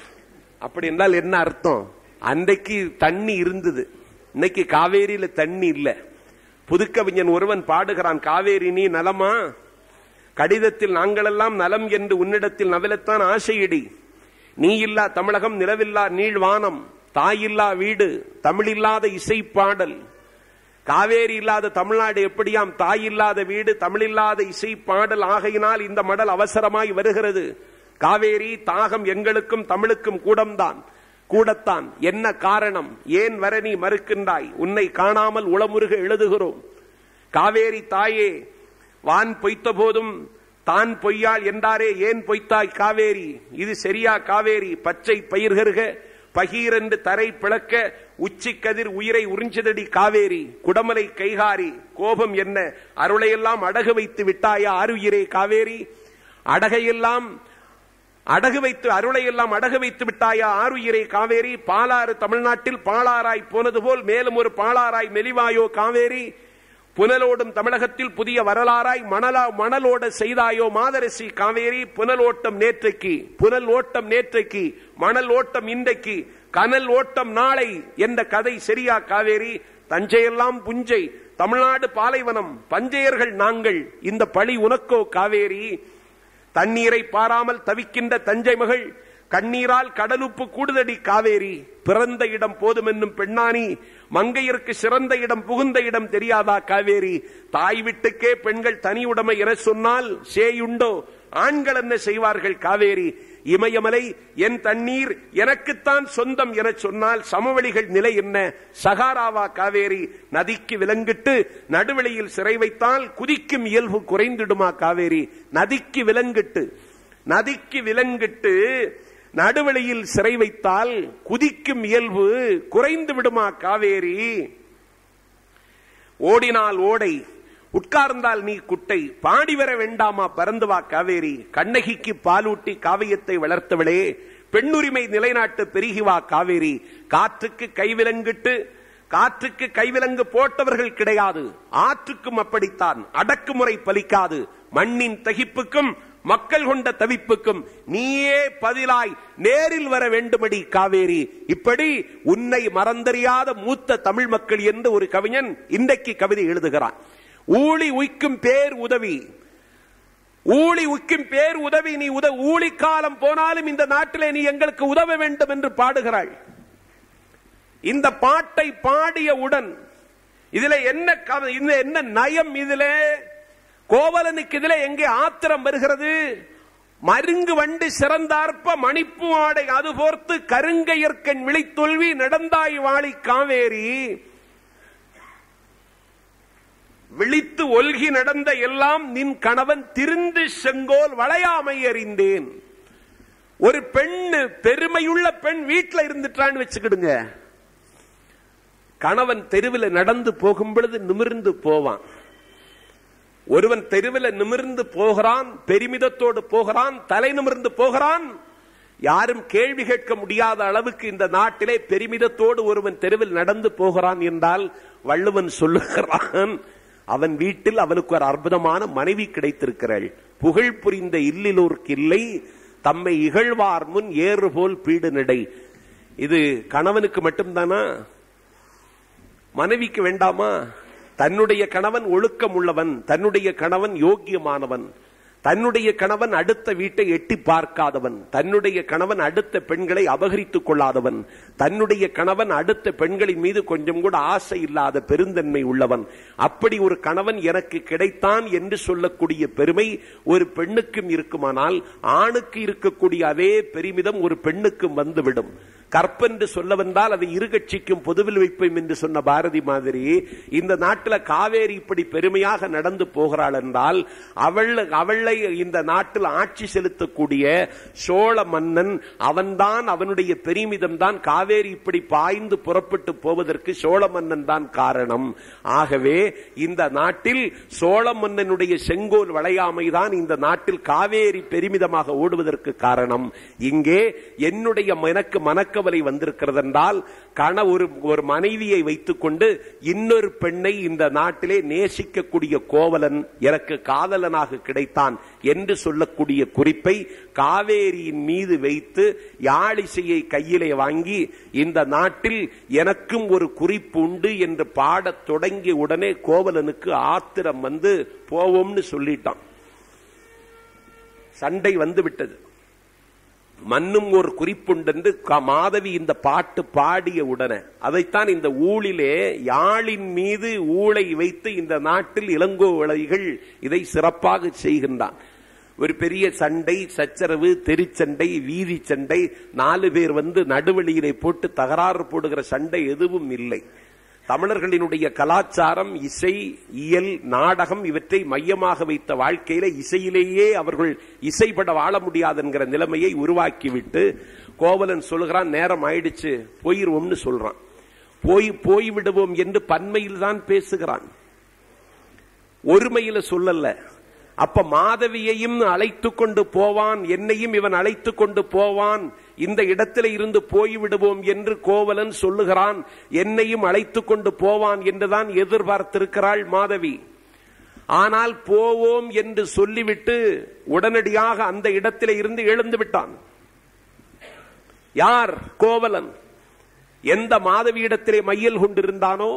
அப்படி என்றால் என்ன அர்த்தம் அன்றைக்கு தண்ணி இருந்தது இன்னைக்கு காவேரியில தண்ணி இல்ல புதுக்கவிஞன் ஒருவன் பாடுகிறான் காவேரி நீ நலமா கடிதத்தில் நாங்களெல்லாம் நலம் என்று உன்னிடத்தில் நவிலத்தான் ஆசையிடி நீ இல்லா தமிழகம் நிலவில்லா நீழ்வானம் தாயில்லா வீடு தமிழில்லாத இசை பாடல் காவேரி இல்லாத தமிழ்நாடு எப்படியாம் தாய் இல்லாத வீடு தமிழில்லாத இசை பாடல் ஆகையினால் இந்த மடல் அவசரமாய் வருகிறது காவேரி தாகம் எங்களுக்கும் தமிழுக்கும் கூடம்தான் கூடத்தான் என்ன காரணம் ஏன் வர நீ மறுக்கின்றாய் உன்னை காணாமல் உளமுருக எழுதுகிறோம் காவேரி தாயே வான் பொய்த்த போதும் தான் பொய்யாள் என்றாரே ஏன் பொய்த்தாய் காவேரி இது சரியா காவேரி பச்சை பயிர்கருக பகீரென்று தரை பிளக்க உச்சி கதிர் உயிரை உறிஞ்சதடி காவேரி குடமலை கைகாரி கோபம் என்ன அருளையெல்லாம் அடகு வைத்து விட்டாயா ஆறுயிரே காவேரி அடகையெல்லாம் அடகு வைத்து அருளை எல்லாம் அடகு வைத்து விட்டாயா ஆறுயிரை காவேரி பாலாறு தமிழ்நாட்டில் பாலாராய் போனது போல் மேலும் ஒரு பாலாராய் மெலிவாயோ காவேரி புனலோடும் தமிழகத்தில் புதிய வரலாறாய் மணலா மணலோட செய்தாயோ மாதரசி காவேரி புனல் ஓட்டம் நேற்றைக்கு புனல் ஓட்டம் நேற்றைக்கு மணல் ஓட்டம் இன்றைக்கு கனல் ஓட்டம் நாளை என்ற கதை சரியா காவேரி தஞ்சையெல்லாம் புஞ்சை தமிழ்நாடு பாலைவனம் பஞ்சையர்கள் நாங்கள் இந்த பழி உனக்கோ காவேரி தண்ணீரை பாராமல் தவிக்கின்ற தஞ்சை மகள் கண்ணீரால் கடலுப்பு கூடுதடி காவேரி பிறந்த இடம் போதும் என்னும் பெண்ணானி மங்கையருக்கு சிறந்த இடம் புகுந்த இடம் தெரியாதா காவேரி தாய் வீட்டுக்கே பெண்கள் தனி உடைமை என சொன்னால் சேயுண்டோ ஆண்கள் என்ன செய்வார்கள் காவேரி இமயமலை என் தண்ணீர் எனக்குத்தான் சொந்தம் என சொன்னால் சமவெளிகள் நிலை என்ன சகாராவா காவேரி நதிக்கு விலங்கிட்டு நடுவெளியில் சிறை வைத்தால் குதிக்கும் இயல்பு குறைந்திடுமா காவேரி நதிக்கு விலங்கிட்டு நதிக்கு விலங்கிட்டு நடுவெளியில் சிறை வைத்தால் குதிக்கும் இயல்பு குறைந்து விடுமா காவேரி ஓடினால் ஓடை உட்கார்ந்தால் நீ குட்டை பாடி வர வேண்டாமா பறந்து வா காவேரி கண்ணகிக்கு பாலூட்டி காவியத்தை வளர்த்தவளே பெண்ணுரிமை நிலைநாட்டு பெருகி வா காவேரி காற்றுக்கு கைவிலங்கிட்டு காற்றுக்கு கைவிலங்கு போட்டவர்கள் கிடையாது ஆற்றுக்கும் அப்படித்தான் அடக்குமுறை பலிக்காது மண்ணின் தகிப்புக்கும் மக்கள் கொண்ட தவிப்புக்கும் நீயே பதிலாய் நேரில் வர வேண்டுமடி காவேரி இப்படி உன்னை மறந்தறியாத மூத்த தமிழ் மக்கள் என்று ஒரு கவிஞன் இன்றைக்கு கவிதை எழுதுகிறான் ஊழி உய்க்கும் பேர் உதவி ஊழி உய்க்கும் பேர் உதவி நீ உத ஊழி காலம் போனாலும் இந்த நாட்டிலே நீ எங்களுக்கு உதவ வேண்டும் என்று பாடுகிறாள் இந்த பாட்டை பாடியவுடன் இதுல என்ன கவ- இதுல என்ன நயம் இதுல கோவலனுக்கு இதுல எங்கே ஆத்திரம் வருகிறது மருங்கு வண்டு சிறந்தார்ப்ப மணிப்பு ஆடை அது போர்த்து கருங்கையற்கண் விழித்தொல்வி நடந்தாய் வாழி காவேரி விழித்து ஒல்கி நடந்த எல்லாம் நின் கணவன் திருந்து செங்கோல் வளையாமை அறிந்தேன் ஒரு பெண்ணு பெருமையுள்ள பெண் வீட்டுல இருந்துட்டான்னு வச்சுக்கிடுங்க கணவன் தெருவில் நடந்து போகும் பொழுது நிமிர்ந்து போவான் ஒருவன் தெருவில் நிமிர்ந்து போகிறான் பெருமிதத்தோடு போகிறான் தலை நிமிர்ந்து போகிறான் யாரும் கேள்வி கேட்க முடியாத அளவுக்கு இந்த நாட்டிலே பெருமிதத்தோடு ஒருவன் தெருவில் நடந்து போகிறான் என்றால் வள்ளுவன் சொல்லுகிறான் அவன் வீட்டில் அவனுக்கு ஒரு அற்புதமான மனைவி கிடைத்திருக்கிறாள் புகழ் புரிந்த இல்லிலோர்க்கு இல்லை தம்மை இகழ்வார் முன் ஏறு போல் பீடு நடை இது கணவனுக்கு மட்டும்தானா மனைவிக்கு வேண்டாமா தன்னுடைய கணவன் ஒழுக்கம் உள்ளவன் தன்னுடைய கணவன் யோக்கியமானவன் தன்னுடைய கணவன் அடுத்த வீட்டை எட்டி பார்க்காதவன் தன்னுடைய கணவன் அடுத்த பெண்களை அபகரித்துக் கொள்ளாதவன் தன்னுடைய கணவன் அடுத்த பெண்களின் மீது கொஞ்சம் கூட ஆசை இல்லாத பெருந்தன்மை உள்ளவன் அப்படி ஒரு கணவன் எனக்கு கிடைத்தான் என்று சொல்லக்கூடிய பெருமை ஒரு பெண்ணுக்கும் இருக்குமானால் ஆணுக்கு இருக்கக்கூடிய அதே பெருமிதம் ஒரு பெண்ணுக்கும் வந்துவிடும் கற்பென்று சொல்ல வந்தால் அதை இரு கட்சிக்கும் பொதுவில் வைப்போம் என்று சொன்ன பாரதி மாதிரி இந்த நாட்டில் காவேரி இப்படி பெருமையாக நடந்து போகிறாள் என்றால் அவள் அவளை இந்த நாட்டில் ஆட்சி செலுத்தக்கூடிய சோழ மன்னன் அவன்தான் அவனுடைய பெருமிதம் தான் காவேரி காவேரி இப்படி பாய்ந்து புறப்பட்டு போவதற்கு சோழ மன்னன் தான் காரணம் ஆகவே இந்த நாட்டில் சோழ மன்னனுடைய செங்கோல் வளையாமைதான் இந்த நாட்டில் காவேரி பெருமிதமாக ஓடுவதற்கு காரணம் இங்கே என்னுடைய எனக்கு மனக்கவலை வந்திருக்கிறது என்றால் கண ஒரு ஒரு மனைவியை வைத்துக்கொண்டு இன்னொரு பெண்ணை இந்த நாட்டிலே நேசிக்கக்கூடிய கோவலன் எனக்கு காதலனாக கிடைத்தான் என்று சொல்லக்கூடிய குறிப்பை காவேரியின் மீது வைத்து யாழிசையை கையிலே வாங்கி இந்த நாட்டில் எனக்கும் ஒரு குறிப்பு உண்டு என்று பாடத் தொடங்கிய உடனே கோவலனுக்கு ஆத்திரம் வந்து போவோம்னு சொல்லிட்டான் சண்டை வந்து விட்டது மண்ணும் ஒரு குறிப்புண்டென்று க- மாதவி இந்த பாட்டு பாடிய உடனே அதைத்தான் இந்த ஊழிலே யாழின் மீது ஊளை வைத்து இந்த நாட்டில் இளங்கோவளைகள் இதை சிறப்பாக செய்கின்றான் ஒரு பெரிய சண்டை சச்சரவு தெருச்சண்டை வீதி சண்டை நாலு பேர் வந்து நடுவழியிலே போட்டு தகராறு போடுகிற சண்டை எதுவும் இல்லை தமிழர்களினுடைய கலாச்சாரம் இசை இயல் நாடகம் இவற்றை மையமாக வைத்த வாழ்க்கையில இசையிலேயே அவர்கள் இசைப்பட வாழ முடியாது என்கிற நிலைமையை உருவாக்கிவிட்டு கோவலன் சொல்கிறான் நேரம் ஆயிடுச்சு போயிருவோம்னு சொல்றான் போய் போய் விடுவோம் என்று பன்மையில் தான் பேசுகிறான் ஒருமையில சொல்லல அப்ப மாதவியையும் அழைத்து கொண்டு போவான் என்னையும் இவன் அழைத்து கொண்டு போவான் இந்த இடத்திலே இருந்து போய்விடுவோம் என்று கோவலன் சொல்லுகிறான் என்னையும் அழைத்து கொண்டு போவான் என்றுதான் எதிர்பார்த்திருக்கிறாள் மாதவி ஆனால் போவோம் என்று சொல்லிவிட்டு உடனடியாக அந்த இடத்திலே இருந்து எழுந்து விட்டான் யார் கோவலன் எந்த மாதவியிடத்திலே மையல் கொண்டிருந்தானோ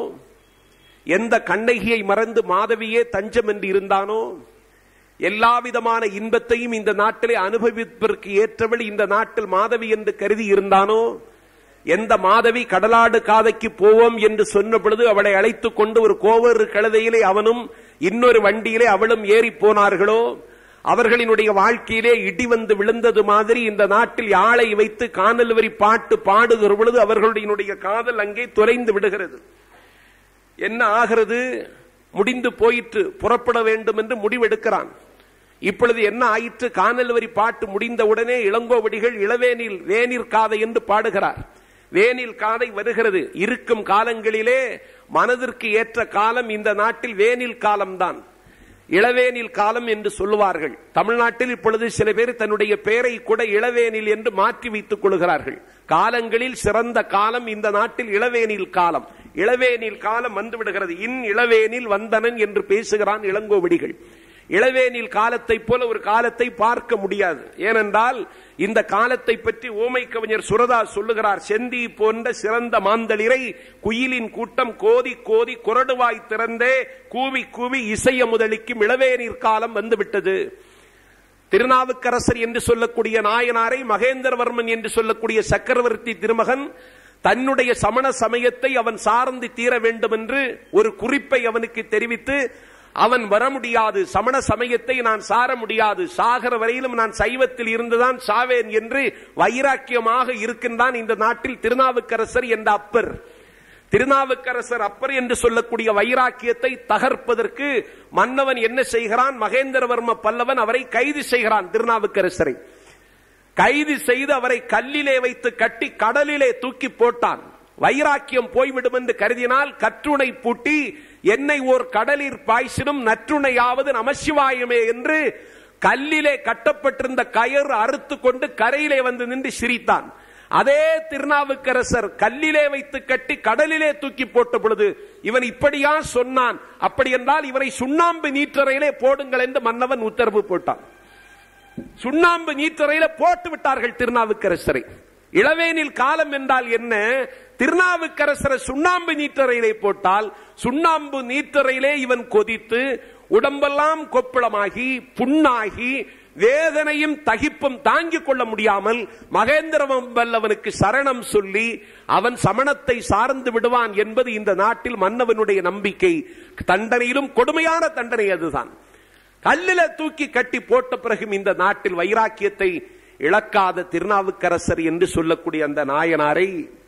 எந்த கண்ணகியை மறந்து மாதவியே தஞ்சம் என்று இருந்தானோ எல்லா விதமான இன்பத்தையும் இந்த நாட்டிலே அனுபவிப்பதற்கு ஏற்றவள் இந்த நாட்டில் மாதவி என்று கருதி இருந்தானோ எந்த மாதவி கடலாடு காதைக்கு போவோம் என்று சொன்ன பொழுது அவளை அழைத்துக் கொண்டு ஒரு கோவரு கழுதையிலே அவனும் இன்னொரு வண்டியிலே அவளும் ஏறி போனார்களோ அவர்களினுடைய வாழ்க்கையிலே இடி வந்து விழுந்தது மாதிரி இந்த நாட்டில் யாழை வைத்து காணல் வரி பாட்டு பாடுகிற பொழுது அவர்களுடைய காதல் அங்கே தொலைந்து விடுகிறது என்ன ஆகிறது முடிந்து போயிற்று புறப்பட வேண்டும் என்று முடிவெடுக்கிறான் இப்பொழுது என்ன ஆயிற்று காணல் வரி பாட்டு முடிந்தவுடனே இளங்கோவடிகள் இளவேனில் வேனிற் காதை என்று பாடுகிறார் வேனில் காதை வருகிறது இருக்கும் காலங்களிலே மனதிற்கு ஏற்ற காலம் இந்த நாட்டில் வேனில் காலம்தான் இளவேனில் காலம் என்று சொல்லுவார்கள் தமிழ்நாட்டில் இப்பொழுது சில பேர் தன்னுடைய பெயரை கூட இளவேனில் என்று மாற்றி வைத்துக் கொள்கிறார்கள் காலங்களில் சிறந்த காலம் இந்த நாட்டில் இளவேனில் காலம் இளவேனில் காலம் வந்து விடுகிறது இன் இளவேனில் வந்தனன் என்று பேசுகிறான் இளங்கோவடிகள் இளவேனில் காலத்தை போல ஒரு காலத்தை பார்க்க முடியாது ஏனென்றால் இந்த காலத்தை பற்றி ஓமை கவிஞர் சுரதா சொல்லுகிறார் செந்தி போன்ற சிறந்த மாந்தளிரை குயிலின் கூட்டம் கோதி கோதி குரடுவாய் திறந்தே கூவி கூவி இசைய முதலிக்கும் இளவேநீர் காலம் வந்துவிட்டது திருநாவுக்கரசர் என்று சொல்லக்கூடிய நாயனாரை மகேந்திரவர்மன் என்று சொல்லக்கூடிய சக்கரவர்த்தி திருமகன் தன்னுடைய சமண சமயத்தை அவன் சார்ந்து தீர வேண்டும் என்று ஒரு குறிப்பை அவனுக்கு தெரிவித்து அவன் வர முடியாது சமண சமயத்தை நான் சார முடியாது சாகர வரையிலும் நான் சைவத்தில் இருந்துதான் சாவேன் என்று வைராக்கியமாக இருக்கின்றான் இந்த நாட்டில் திருநாவுக்கரசர் என்ற அப்பர் திருநாவுக்கரசர் அப்பர் என்று சொல்லக்கூடிய வைராக்கியத்தை தகர்ப்பதற்கு மன்னவன் என்ன செய்கிறான் மகேந்திரவர்ம பல்லவன் அவரை கைது செய்கிறான் திருநாவுக்கரசரை கைது செய்து அவரை கல்லிலே வைத்து கட்டி கடலிலே தூக்கி போட்டான் வைராக்கியம் போய்விடும் என்று கருதினால் கற்றுணை பூட்டி என்னை ஓர் கடலில் பாய்ச்சினும் நற்றுணையாவது நமசிவாயமே என்று கல்லிலே கட்டப்பட்டிருந்த கயறு அறுத்து கொண்டு கரையிலே வந்து நின்று சிரித்தான் அதே திருநாவுக்கரசர் கல்லிலே வைத்து கட்டி கடலிலே தூக்கி போட்ட பொழுது இவன் இப்படியா சொன்னான் அப்படி என்றால் இவனை சுண்ணாம்பு நீற்றறையிலே போடுங்கள் என்று மன்னவன் உத்தரவு போட்டான் சுண்ணாம்பு நீற்றறையில போட்டு விட்டார்கள் திருநாவுக்கரசரை இளவேனில் காலம் என்றால் என்ன திருநாவுக்கரசரை சுண்ணாம்பு நீற்றறையிலே போட்டால் சுண்ணாம்பு நீற்றறையிலே இவன் கொதித்து உடம்பெல்லாம் கொப்பளமாகி புண்ணாகி வேதனையும் தகிப்பும் தாங்கிக் கொள்ள முடியாமல் மகேந்திர வல்லவனுக்கு சரணம் சொல்லி அவன் சமணத்தை சார்ந்து விடுவான் என்பது இந்த நாட்டில் மன்னவனுடைய நம்பிக்கை தண்டனையிலும் கொடுமையான தண்டனை அதுதான் கல்லில தூக்கி கட்டி போட்ட பிறகும் இந்த நாட்டில் வைராக்கியத்தை இழக்காத திருநாவுக்கரசர் என்று சொல்லக்கூடிய அந்த நாயனாரை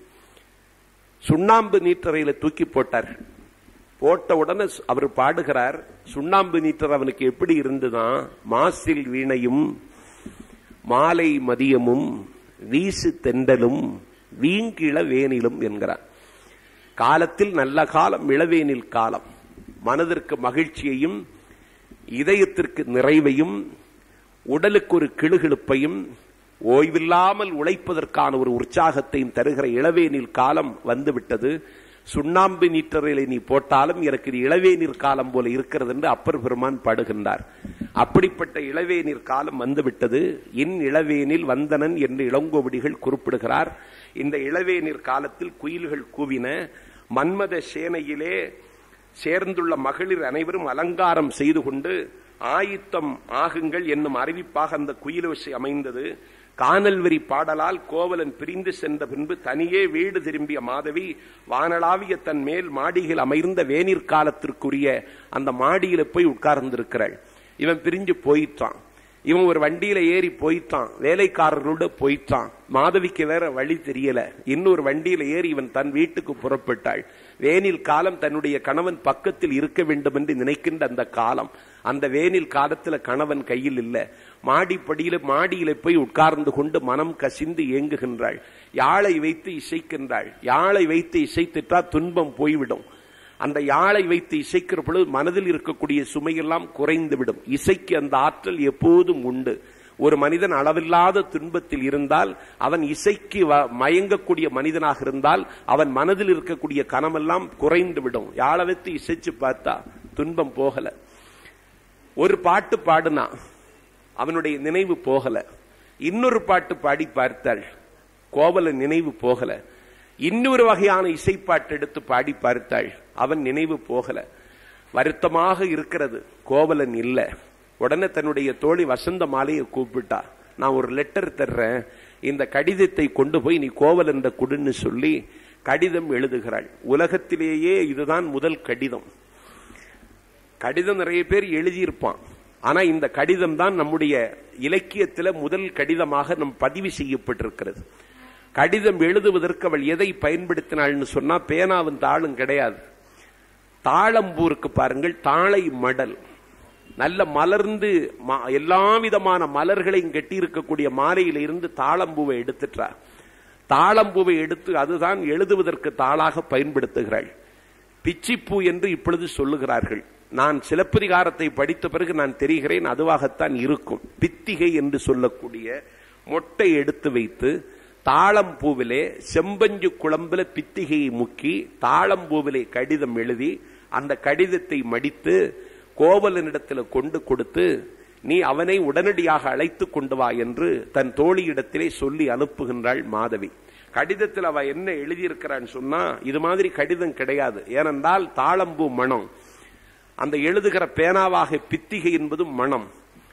சுண்ணாம்பு நீற்றறையில தூக்கி போட்டார்கள் போட்ட உடனே அவர் பாடுகிறார் சுண்ணாம்பு நீட்டர் அவனுக்கு எப்படி இருந்துதான் மாசில் வீணையும் மாலை மதியமும் வீசு தெண்டலும் வீங்கிள வேனிலும் என்கிறார் காலத்தில் நல்ல காலம் இளவேனில் காலம் மனதிற்கு மகிழ்ச்சியையும் இதயத்திற்கு நிறைவையும் உடலுக்கு ஒரு கிளுகிழுப்பையும் ஓய்வில்லாமல் உழைப்பதற்கான ஒரு உற்சாகத்தையும் தருகிற இளவேனில் காலம் வந்துவிட்டது சுண்ணாம்பு நீற்றறையில நீ போட்டாலும் எனக்கு இது இளவேநீர் காலம் போல இருக்கிறது என்று அப்பர் பெருமான் பாடுகின்றார் அப்படிப்பட்ட இளவேநீர் காலம் வந்துவிட்டது இன் இளவேனில் வந்தனன் என்று இளங்கோவடிகள் குறிப்பிடுகிறார் இந்த இளவேநீர் காலத்தில் குயில்கள் கூவின மன்மத சேனையிலே சேர்ந்துள்ள மகளிர் அனைவரும் அலங்காரம் செய்து கொண்டு ஆயுத்தம் ஆகுங்கள் என்னும் அறிவிப்பாக அந்த குயிலோசை அமைந்தது காணல் வரி பாடலால் கோவலன் பிரிந்து சென்ற பின்பு தனியே வீடு திரும்பிய மாதவி வானளாவிய தன் மேல் மாடியில் அமைந்த வேநீர் காலத்திற்குரிய அந்த மாடியில போய் உட்கார்ந்திருக்கிறாள் இவன் பிரிஞ்சு போயிட்டான் இவன் ஒரு வண்டியில ஏறி போயிட்டான் வேலைக்காரர்களோட போயிட்டான் மாதவிக்கு வேற வழி தெரியல இன்னொரு வண்டியில ஏறி இவன் தன் வீட்டுக்கு புறப்பட்டாள் வேனில் காலம் தன்னுடைய கணவன் பக்கத்தில் இருக்க வேண்டும் என்று நினைக்கின்ற அந்த காலம் அந்த வேனில் காலத்துல கணவன் கையில் இல்ல மாடிப்படியில மாடியில போய் உட்கார்ந்து கொண்டு மனம் கசிந்து ஏங்குகின்றாள் யாழை வைத்து இசைக்கின்றாள் யாழை வைத்து இசைத்துட்டா துன்பம் போய்விடும் அந்த யாழை வைத்து இசைக்கிற பொழுது மனதில் இருக்கக்கூடிய சுமையெல்லாம் குறைந்துவிடும் இசைக்கு அந்த ஆற்றல் எப்போதும் உண்டு ஒரு மனிதன் அளவில்லாத துன்பத்தில் இருந்தால் அவன் இசைக்கு மயங்கக்கூடிய மனிதனாக இருந்தால் அவன் மனதில் இருக்கக்கூடிய கனமெல்லாம் குறைந்து விடும் யாழை வைத்து இசைச்சு பார்த்தா துன்பம் போகல ஒரு பாட்டு பாடுனா அவனுடைய நினைவு போகல இன்னொரு பாட்டு பாடி பார்த்தாள் கோவல நினைவு போகல இன்னொரு வகையான இசைப்பாட்டு எடுத்து பாடி பார்த்தாள் அவன் நினைவு போகல வருத்தமாக இருக்கிறது கோவலன் இல்ல உடனே தன்னுடைய தோழி வசந்த மாலையை கூப்பிட்டா நான் ஒரு லெட்டர் தர்றேன் இந்த கடிதத்தை கொண்டு போய் நீ கோவலன் குடுன்னு சொல்லி கடிதம் எழுதுகிறாள் உலகத்திலேயே இதுதான் முதல் கடிதம் கடிதம் நிறைய பேர் எழுதியிருப்பான் ஆனா இந்த கடிதம் தான் நம்முடைய இலக்கியத்துல முதல் கடிதமாக நம் பதிவு செய்யப்பட்டிருக்கிறது கடிதம் எழுதுவதற்கு அவள் எதை பயன்படுத்தினாள்னு சொன்னா பேனாவின் தாளும் கிடையாது தாளம்பூருக்கு பாருங்கள் தாளை மடல் நல்ல மலர்ந்து எல்லா விதமான மலர்களையும் கட்டி இருக்கக்கூடிய மாலையில இருந்து தாளம்பூவை எடுத்துட்டா தாளம்பூவை எடுத்து அதுதான் எழுதுவதற்கு தாளாக பயன்படுத்துகிறாள் பிச்சிப்பூ என்று இப்பொழுது சொல்லுகிறார்கள் நான் சிலப்பதிகாரத்தை படித்த பிறகு நான் தெரிகிறேன் அதுவாகத்தான் இருக்கும் பித்திகை என்று சொல்லக்கூடிய மொட்டை எடுத்து வைத்து தாளம்பூவிலே செம்பஞ்சு குழம்புல பித்திகையை முக்கி தாளம்பூவிலே கடிதம் எழுதி அந்த கடிதத்தை மடித்து கோவலனிடத்தில் கொண்டு கொடுத்து நீ அவனை உடனடியாக அழைத்து கொண்டு வா என்று தன் தோழியிடத்திலே சொல்லி அனுப்புகின்றாள் மாதவி கடிதத்தில் அவ என்ன எழுதியிருக்கிறான்னு சொன்னா இது மாதிரி கடிதம் கிடையாது ஏனென்றால் தாளம்பூ மனம் அந்த எழுதுகிற பேனாவாக பித்திகை என்பதும் மனம்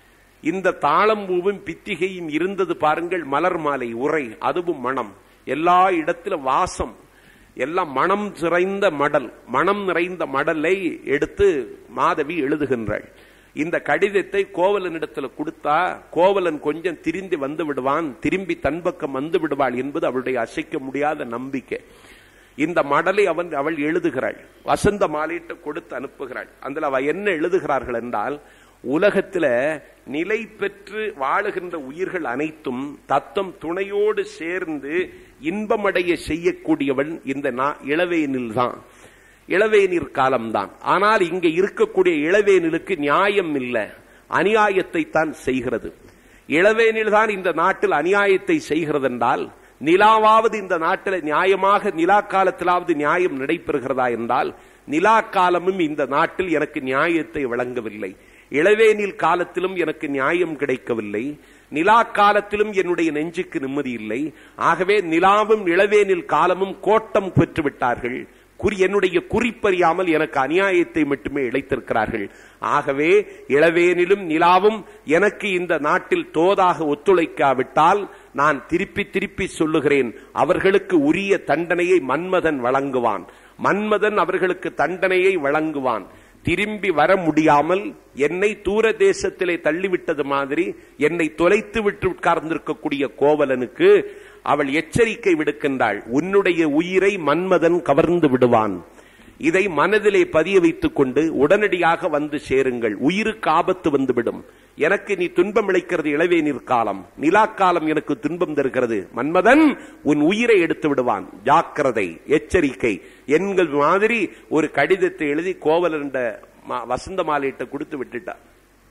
இந்த தாளம்பூவும் பித்திகையும் இருந்தது பாருங்கள் மலர் மாலை உரை அதுவும் மனம் எல்லா இடத்திலும் வாசம் எல்லாம் மனம் நிறைந்த மடல் மனம் நிறைந்த மடலை எடுத்து மாதவி எழுதுகின்றாள் இந்த கடிதத்தை கோவலனிடத்தில் கொடுத்தா கோவலன் கொஞ்சம் திரிந்து வந்து விடுவான் திரும்பி தன் பக்கம் வந்து விடுவாள் என்பது அவளுடைய அசைக்க முடியாத நம்பிக்கை இந்த மடலை அவன் அவள் எழுதுகிறாள் வசந்த மாலையிட்டு கொடுத்து அனுப்புகிறாள் அதில் அவ என்ன எழுதுகிறார்கள் என்றால் உலகத்துல நிலை பெற்று வாழுகின்ற உயிர்கள் அனைத்தும் தத்தம் துணையோடு சேர்ந்து இன்பமடைய செய்யக்கூடியவன் இந்த இளவேனில் தான் இளவேநீர் காலம்தான் ஆனால் இங்க இருக்கக்கூடிய இளவேனிலுக்கு நியாயம் இல்லை அநியாயத்தை தான் செய்கிறது இளவேனில் தான் இந்த நாட்டில் அநியாயத்தை செய்கிறது என்றால் நிலாவாவது இந்த நாட்டில் நியாயமாக நிலா காலத்திலாவது நியாயம் நடைபெறுகிறதா என்றால் நிலா காலமும் இந்த நாட்டில் எனக்கு நியாயத்தை வழங்கவில்லை இளவேனில் காலத்திலும் எனக்கு நியாயம் கிடைக்கவில்லை நிலா காலத்திலும் என்னுடைய நெஞ்சுக்கு நிம்மதி இல்லை ஆகவே நிலாவும் இளவேனில் காலமும் கோட்டம் பெற்று விட்டார்கள் குறி என்னுடைய குறிப்பறியாமல் எனக்கு அநியாயத்தை மட்டுமே இழைத்திருக்கிறார்கள் ஆகவே இளவேனிலும் நிலாவும் எனக்கு இந்த நாட்டில் தோதாக ஒத்துழைக்காவிட்டால் நான் திருப்பி திருப்பி சொல்லுகிறேன் அவர்களுக்கு உரிய தண்டனையை மன்மதன் வழங்குவான் மன்மதன் அவர்களுக்கு தண்டனையை வழங்குவான் திரும்பி வர முடியாமல் என்னை தூர தேசத்திலே தள்ளிவிட்டது மாதிரி என்னை தொலைத்து விட்டு உட்கார்ந்திருக்கக்கூடிய கோவலனுக்கு அவள் எச்சரிக்கை விடுக்கின்றாள் உன்னுடைய உயிரை மன்மதன் கவர்ந்து விடுவான் இதை மனதிலே பதிய வைத்துக் கொண்டு உடனடியாக வந்து சேருங்கள் உயிருக்கு ஆபத்து வந்துவிடும் எனக்கு நீ துன்பம் இழைக்கிறது இளவேநீர் காலம் நிலாக்காலம் எனக்கு துன்பம் தருகிறது மன்மதன் உன் உயிரை எடுத்து விடுவான் ஜாக்கிரதை எச்சரிக்கை என்கள் மாதிரி ஒரு கடிதத்தை எழுதி கோவலன் வசந்த மாலையிட்ட கொடுத்து விட்டுட்டார்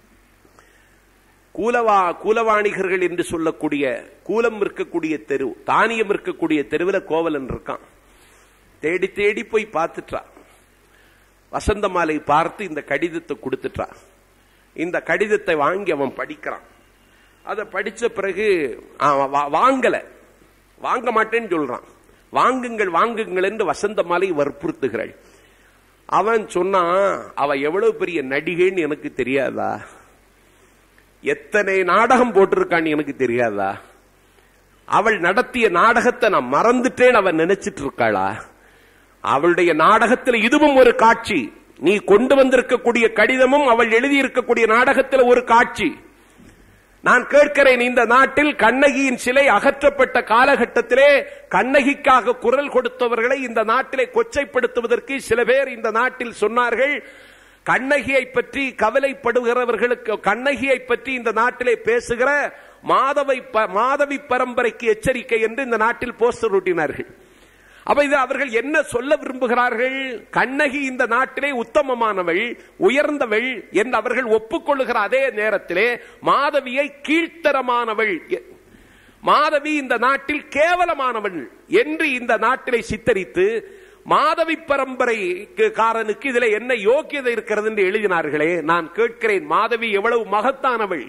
கூலவா கூலவாணிகர்கள் என்று சொல்லக்கூடிய கூலம் இருக்கக்கூடிய தெரு தானியம் இருக்கக்கூடிய தெருவில் கோவலன் இருக்கான் தேடி தேடி போய் பார்த்துட்டா வசந்த மாலை பார்த்து இந்த கடிதத்தை கொடுத்துட்டா இந்த கடிதத்தை வாங்கி அவன் படிக்கிறான் அதை படிச்ச பிறகு அவன் வா- வாங்கல வாங்க மாட்டேன்னு சொல்றான் வாங்குங்கள் வாங்குங்கள் என்று வசந்த மாலை வற்புறுத்துகிறாள் அவன் சொன்னான் அவ எவ்வளவு பெரிய நடிகைன்னு எனக்கு தெரியாதா எத்தனை நாடகம் போட்டிருக்கான்னு எனக்கு தெரியாதா அவள் நடத்திய நாடகத்தை நான் மறந்துட்டேன் அவன் நினைச்சிட்டு இருக்காளா அவளுடைய நாடகத்தில் இதுவும் ஒரு காட்சி நீ கொண்டு வந்திருக்கக்கூடிய கடிதமும் அவள் எழுதியிருக்கக்கூடிய நாடகத்தில் ஒரு காட்சி நான் கேட்கிறேன் இந்த நாட்டில் கண்ணகியின் சிலை அகற்றப்பட்ட காலகட்டத்திலே கண்ணகிக்காக குரல் கொடுத்தவர்களை இந்த நாட்டிலே கொச்சைப்படுத்துவதற்கு சில பேர் இந்த நாட்டில் சொன்னார்கள் கண்ணகியை பற்றி கவலைப்படுகிறவர்களுக்கு கண்ணகியை பற்றி இந்த நாட்டிலே பேசுகிற மாதவை ப- மாதவி பரம்பரைக்கு எச்சரிக்கை என்று இந்த நாட்டில் போஸ்டர் ஒட்டினார்கள் அப்ப இது அவர்கள் என்ன சொல்ல விரும்புகிறார்கள் கண்ணகி இந்த நாட்டிலே உத்தமமானவள் உயர்ந்தவள் என்று அவர்கள் ஒப்புக்கொள்ளுகிற அதே நேரத்திலே மாதவியை கீழ்த்தரமானவள் எ- மாதவி இந்த நாட்டில் கேவலமானவள் என்று இந்த நாட்டிலே சித்தரித்து மாதவி பரம்பரைக்கு காரனுக்கு இதுல என்ன யோக்கியதை இருக்கிறது என்று எழுதினார்களே நான் கேட்கிறேன் மாதவி எவ்வளவு மகத்தானவள்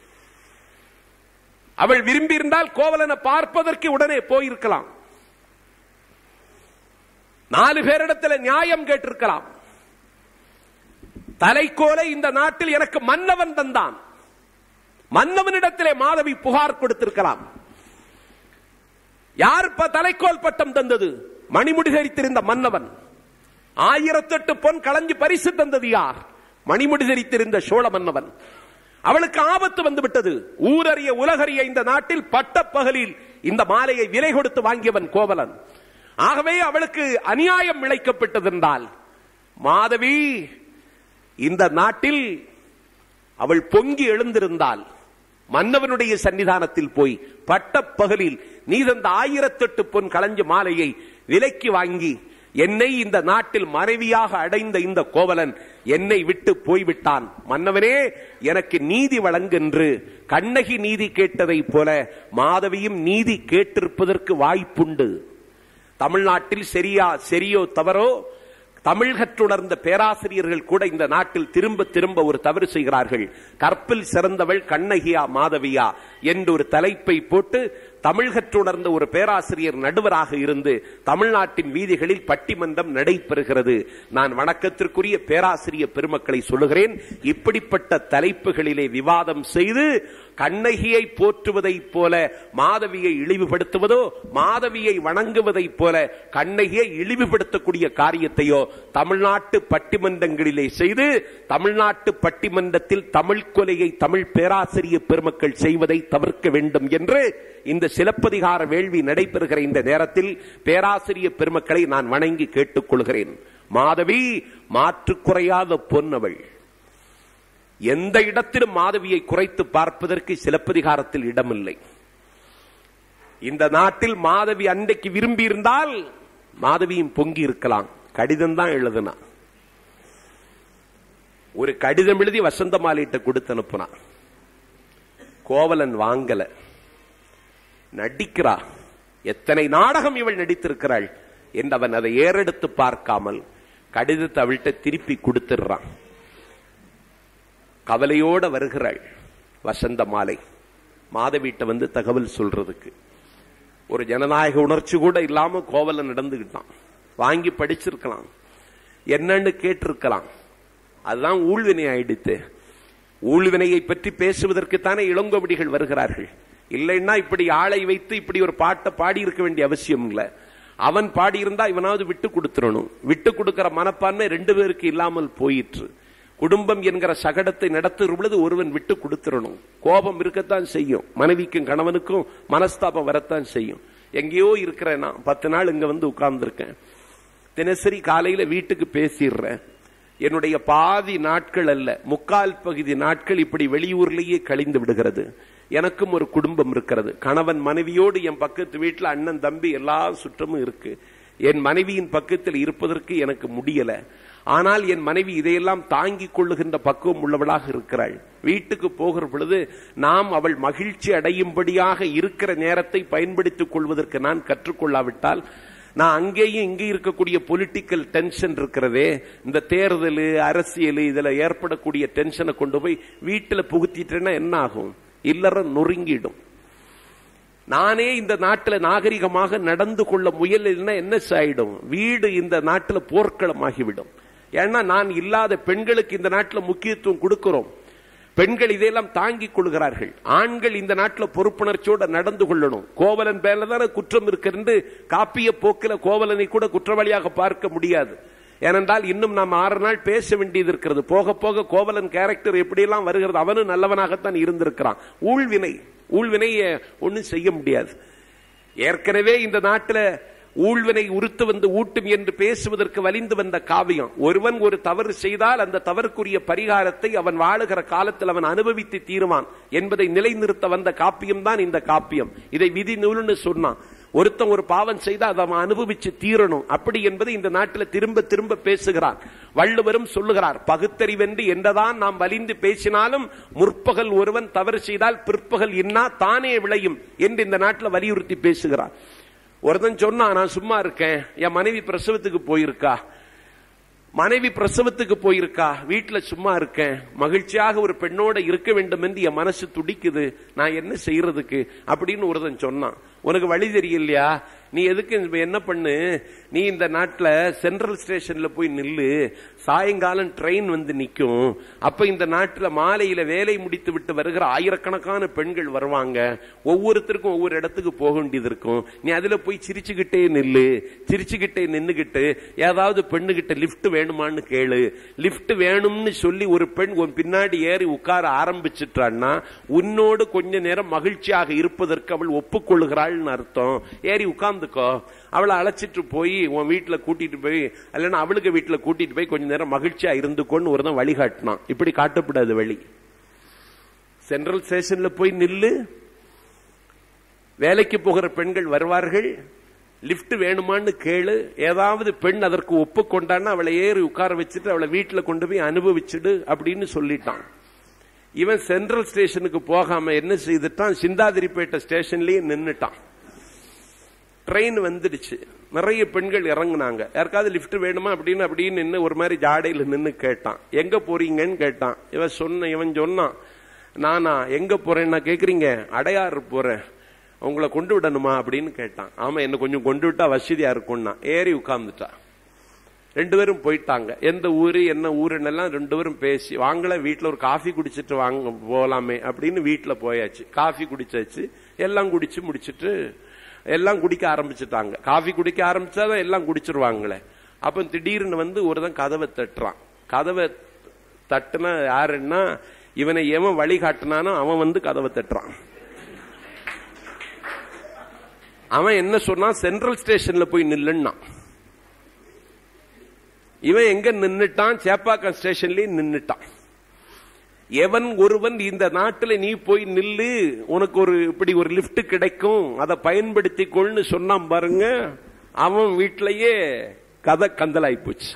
அவள் விரும்பியிருந்தால் கோவலனை பார்ப்பதற்கு உடனே போயிருக்கலாம் நாலு பேரிடத்தில் நியாயம் கேட்டிருக்கலாம் தலைக்கோலை இந்த நாட்டில் எனக்கு மன்னவன் தந்தான் மன்னவனிடத்திலே மாதவி புகார் கொடுத்திருக்கலாம் யார் இப்ப தலைக்கோல் பட்டம் தந்தது மணிமுடி தரித்திருந்த மன்னவன் ஆயிரத்தெட்டு பொன் களஞ்சி பரிசு தந்தது யார் மணிமுடி தரித்திருந்த சோழ மன்னவன் அவளுக்கு ஆபத்து வந்து விட்டது ஊரறிய உலகறிய இந்த நாட்டில் பட்டப்பகலில் இந்த மாலையை விலை கொடுத்து வாங்கியவன் கோவலன் ஆகவே அவளுக்கு அநியாயம் இழைக்கப்பட்டதென்றால் மாதவி இந்த நாட்டில் அவள் பொங்கி எழுந்திருந்தால் மன்னவனுடைய சன்னிதானத்தில் போய் பட்டப்பகலில் நீ தந்த ஆயிரத்தெட்டு பொன் களஞ்ச மாலையை விலைக்கு வாங்கி என்னை இந்த நாட்டில் மனைவியாக அடைந்த இந்த கோவலன் என்னை விட்டு போய்விட்டான் மன்னவனே எனக்கு நீதி வழங்கென்று கண்ணகி நீதி கேட்டதைப் போல மாதவியும் நீதி கேட்டிருப்பதற்கு வாய்ப்புண்டு தமிழ்நாட்டில் சரியா சரியோ தவறோ தமிழ் கற்றுணர்ந்த பேராசிரியர்கள் கூட இந்த நாட்டில் திரும்ப திரும்ப ஒரு தவறு செய்கிறார்கள் கற்பில் சிறந்தவள் கண்ணகியா மாதவியா என்று ஒரு தலைப்பை போட்டு தமிழ் கற்றுணர்ந்த ஒரு பேராசிரியர் நடுவராக இருந்து தமிழ்நாட்டின் வீதிகளில் பட்டிமன்றம் நடைபெறுகிறது நான் வணக்கத்திற்குரிய பேராசிரியர் பெருமக்களை சொல்லுகிறேன் இப்படிப்பட்ட தலைப்புகளிலே விவாதம் செய்து கண்ணகியை போற்றுவதைப் போல மாதவியை இழிவுபடுத்துவதோ மாதவியை வணங்குவதைப் போல கண்ணகியை இழிவுபடுத்தக்கூடிய காரியத்தையோ தமிழ்நாட்டு பட்டிமன்றங்களிலே செய்து தமிழ்நாட்டு பட்டிமன்றத்தில் தமிழ் கொலையை தமிழ் பேராசிரியர் பெருமக்கள் செய்வதை தவிர்க்க வேண்டும் என்று இந்த சிலப்பதிகார வேள்வி நடைபெறுகிற இந்த நேரத்தில் பேராசிரியர் பெருமக்களை நான் வணங்கி கேட்டுக்கொள்கிறேன் மாதவி மாற்றுக்குறையாத பொன்னவள் எந்த இடத்திலும் மாதவியை குறைத்து பார்ப்பதற்கு சிலப்பதிகாரத்தில் இடமில்லை இந்த நாட்டில் மாதவி அன்றைக்கு விரும்பி இருந்தால் மாதவியும் பொங்கி இருக்கலாம் கடிதம் தான் எழுதுனா ஒரு கடிதம் எழுதி வசந்த மாலையிட்ட கொடுத்து அனுப்புனான் கோவலன் வாங்கல நடிக்கிறா எத்தனை நாடகம் இவள் நடித்திருக்கிறாள் என்று அவன் அதை ஏறெடுத்து பார்க்காமல் கடிதத்தை அவள்கிட்ட திருப்பி கொடுத்துடுறான் கவலையோட வருகிறாள் வசந்த மாலை மாதவீட்டை வந்து தகவல் சொல்றதுக்கு ஒரு ஜனநாயக உணர்ச்சி கூட இல்லாம கோவலன் நடந்துகிட்டான் வாங்கி படிச்சிருக்கலாம் என்னன்னு கேட்டிருக்கலாம் அதுதான் ஊழ்வினை ஆயிடுத்து ஊழ்வினையை பற்றி பேசுவதற்கு தானே இளங்கோவடிகள் வருகிறார்கள் இல்லைன்னா இப்படி ஆளை வைத்து இப்படி ஒரு பாட்டை பாடி இருக்க வேண்டிய அவசியம் இல்ல அவன் பாடியிருந்தா இவனாவது விட்டு கொடுத்துடணும் விட்டு கொடுக்கிற மனப்பான்மை ரெண்டு பேருக்கு இல்லாமல் போயிற்று குடும்பம் என்கிற சகடத்தை நடத்துகிற பொழுது ஒருவன் விட்டு கொடுத்துடணும் கோபம் இருக்கத்தான் செய்யும் மனைவிக்கும் கணவனுக்கும் மனஸ்தாபம் வரத்தான் செய்யும் எங்கேயோ இருக்கிறேன் நான் பத்து நாள் இங்க வந்து உட்கார்ந்துருக்கேன் தினசரி காலையில வீட்டுக்கு பேசிடுறேன் என்னுடைய பாதி நாட்கள் அல்ல முக்கால் பகுதி நாட்கள் இப்படி வெளியூர்லேயே கழிந்து விடுகிறது எனக்கும் ஒரு குடும்பம் இருக்கிறது கணவன் மனைவியோடு என் பக்கத்து வீட்டில் அண்ணன் தம்பி எல்லா சுற்றமும் இருக்கு என் மனைவியின் பக்கத்தில் இருப்பதற்கு எனக்கு முடியல ஆனால் என் மனைவி இதையெல்லாம் தாங்கிக் கொள்ளுகின்ற பக்குவம் உள்ளவளாக இருக்கிறாள் வீட்டுக்கு போகிற பொழுது நாம் அவள் மகிழ்ச்சி அடையும்படியாக இருக்கிற நேரத்தை பயன்படுத்திக் கொள்வதற்கு நான் கற்றுக்கொள்ளாவிட்டால் நான் அங்கேயும் இங்கே இருக்கக்கூடிய பொலிட்டிக்கல் டென்ஷன் இருக்கிறதே இந்த தேர்தல் அரசியல் இதுல ஏற்படக்கூடிய டென்ஷனை கொண்டு போய் வீட்டுல புகுத்திட்டேன்னா என்ன ஆகும் இல்லறம் நொறுங்கிடும் நானே இந்த நாட்டில் நாகரிகமாக நடந்து கொள்ள முயலினா என்ன ஆயிடும் வீடு இந்த நாட்டில் போர்க்களம் ஆகிவிடும் ஏன்னா நான் இல்லாத பெண்களுக்கு இந்த நாட்டில் முக்கியத்துவம் கொடுக்கிறோம் பெண்கள் இதையெல்லாம் தாங்கிக் கொள்கிறார்கள் ஆண்கள் இந்த நாட்டில் பொறுப்புணர்ச்சியோட நடந்து கொள்ளணும் கோவலன் பேர்ல தானே குற்றம் இருக்கிறது காப்பிய போக்கில கோவலனை கூட குற்றவாளியாக பார்க்க முடியாது ஏனென்றால் இன்னும் நாம் ஆறு நாள் பேச வேண்டியது இருக்கிறது போக போக கோவலன் கேரக்டர் எப்படியெல்லாம் வருகிறது அவனும் நல்லவனாகத்தான் இருந்திருக்கிறான் ஊழ்வினை ஊழ்வினை ஒன்னும் செய்ய முடியாது ஏற்கனவே இந்த நாட்டில் ஊழ்வினை உறுத்து வந்து ஊட்டும் என்று பேசுவதற்கு வலிந்து வந்த காவியம் ஒருவன் ஒரு தவறு செய்தால் அந்த தவறுக்குரிய பரிகாரத்தை அவன் வாழுகிற காலத்தில் அவன் அனுபவித்து தீருவான் என்பதை நிலைநிறுத்த வந்த காப்பியம் தான் இந்த காப்பியம் இதை விதி நூல்னு சொன்னான் ஒருத்தன் ஒரு பாவம் செய்தா அதை அவன் அனுபவிச்சு தீரணும் அப்படி என்பதை இந்த நாட்டில் திரும்ப திரும்ப பேசுகிறான் வள்ளுவரும் சொல்லுகிறார் பகுத்தறிவென்று என்றதான் நாம் வலிந்து பேசினாலும் முற்பகல் ஒருவன் தவறு செய்தால் பிற்பகல் இன்னா தானே விளையும் என்று இந்த நாட்டில் வலியுறுத்தி பேசுகிறார் ஒருத்தன் சொன்னா நான் சும்மா இருக்கேன் என் மனைவி பிரசவத்துக்கு போயிருக்கா மனைவி பிரசவத்துக்கு போயிருக்கா வீட்டுல சும்மா இருக்கேன் மகிழ்ச்சியாக ஒரு பெண்ணோட இருக்க வேண்டும் என்று என் மனசு துடிக்குது நான் என்ன செய்யறதுக்கு அப்படின்னு ஒருத்தன் சொன்னான் உனக்கு வழி தெரியலையா நீ எதுக்கு என்ன பண்ணு நீ இந்த நாட்டில் சென்ட்ரல் ஸ்டேஷன்ல போய் நில்லு சாயங்காலம் ட்ரெயின் வந்து நிற்கும் அப்ப இந்த நாட்டில் மாலையில வேலை முடித்து விட்டு வருகிற ஆயிரக்கணக்கான பெண்கள் வருவாங்க ஒவ்வொருத்தருக்கும் ஒவ்வொரு இடத்துக்கு போக வேண்டியது இருக்கும் நீ அதுல போய் சிரிச்சுக்கிட்டே நில்லு சிரிச்சுக்கிட்டே நின்னுகிட்டு ஏதாவது பெண்ணுகிட்ட லிப்ட் வேணுமான்னு கேளு லிப்ட் வேணும்னு சொல்லி ஒரு பெண் உன் பின்னாடி ஏறி உட்கார ஆரம்பிச்சிட்டான்னா உன்னோடு கொஞ்ச நேரம் மகிழ்ச்சியாக இருப்பதற்கு அவள் ஒப்புக்கொள்ளுகிறாள்னு அர்த்தம் ஏறி உட்கார்ந்துக்கோ அவளை அழைச்சிட்டு போய் உன் வீட்டுல கூட்டிட்டு போய் இல்லைன்னா அவளுக்கு வீட்டுல கூட்டிட்டு போய் கொஞ்ச நேரம் மகிழ்ச்சியா இருந்துக்கோன்னு ஒரு தான் வழிகாட்டினான் இப்படி காட்டப்படாது வழி சென்ட்ரல் ஸ்டேஷன்ல போய் நில்லு வேலைக்கு போகிற பெண்கள் வருவார்கள் லிப்ட் வேணுமான்னு கேளு ஏதாவது பெண் அதற்கு ஒப்புக்கொண்டான்னா அவளை ஏறி உட்கார வச்சுட்டு அவளை வீட்டுல கொண்டு போய் அனுபவிச்சுடு அப்படின்னு சொல்லிட்டான் இவன் சென்ட்ரல் ஸ்டேஷனுக்கு போகாம என்ன செய்துட்டான் சிந்தாதிரிப்பேட்டை ஸ்டேஷன்லயே நின்னுட்டான் ட்ரெயின் வந்துடுச்சு நிறைய பெண்கள் இறங்குனாங்க யாருக்காவது லிப்ட் வேணுமா அப்படின்னு அப்படின்னு நின்று ஒரு மாதிரி ஜாடையில நின்று கேட்டான் எங்க போறீங்கன்னு கேட்டான் இவன் சொன்ன இவன் சொன்னான் நானா எங்க போறேன்னா கேக்குறீங்க அடையாறு போறேன் உங்களை கொண்டு விடணுமா அப்படின்னு கேட்டான் ஆமா என்ன கொஞ்சம் கொண்டு விட்டா வசதியா இருக்கும்னா ஏறி உட்கார்ந்துட்டா ரெண்டு பேரும் போயிட்டாங்க எந்த ஊரு என்ன ஊருன்னெல்லாம் ரெண்டு பேரும் பேசி வாங்கல வீட்டுல ஒரு காஃபி குடிச்சிட்டு வாங்க போலாமே அப்படின்னு வீட்டுல போயாச்சு காஃபி குடிச்சாச்சு எல்லாம் குடிச்சு முடிச்சிட்டு எல்லாம் குடிக்க ஆரம்பிச்சுட்டாங்க காஃபி குடிக்க ஆரம்பிச்சாதான் எல்லாம் குடிச்சிருவாங்களே அப்ப திடீர்னு வந்து ஒருதான் கதவை தட்டுறான் கதவை தட்டுனா யாருன்னா இவனை எவன் வழி காட்டினானோ அவன் வந்து கதவை தட்டுறான் அவன் என்ன சொன்னான் சென்ட்ரல் ஸ்டேஷன்ல போய் நில்லுன்னா இவன் எங்க நின்னுட்டான் சேப்பாக்கம் ஸ்டேஷன்லயே நின்னுட்டான் எவன் ஒருவன் இந்த நாட்டில் நீ போய் நில்லு உனக்கு ஒரு இப்படி ஒரு லிப்ட் கிடைக்கும் அதை பயன்படுத்தி கொள்னு சொன்னான் பாருங்க அவன் வீட்டிலேயே கதை கந்தலாய் போச்சு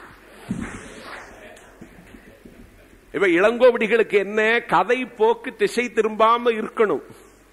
இப்ப இளங்கோவடிகளுக்கு என்ன கதை போக்கு திசை திரும்பாம இருக்கணும்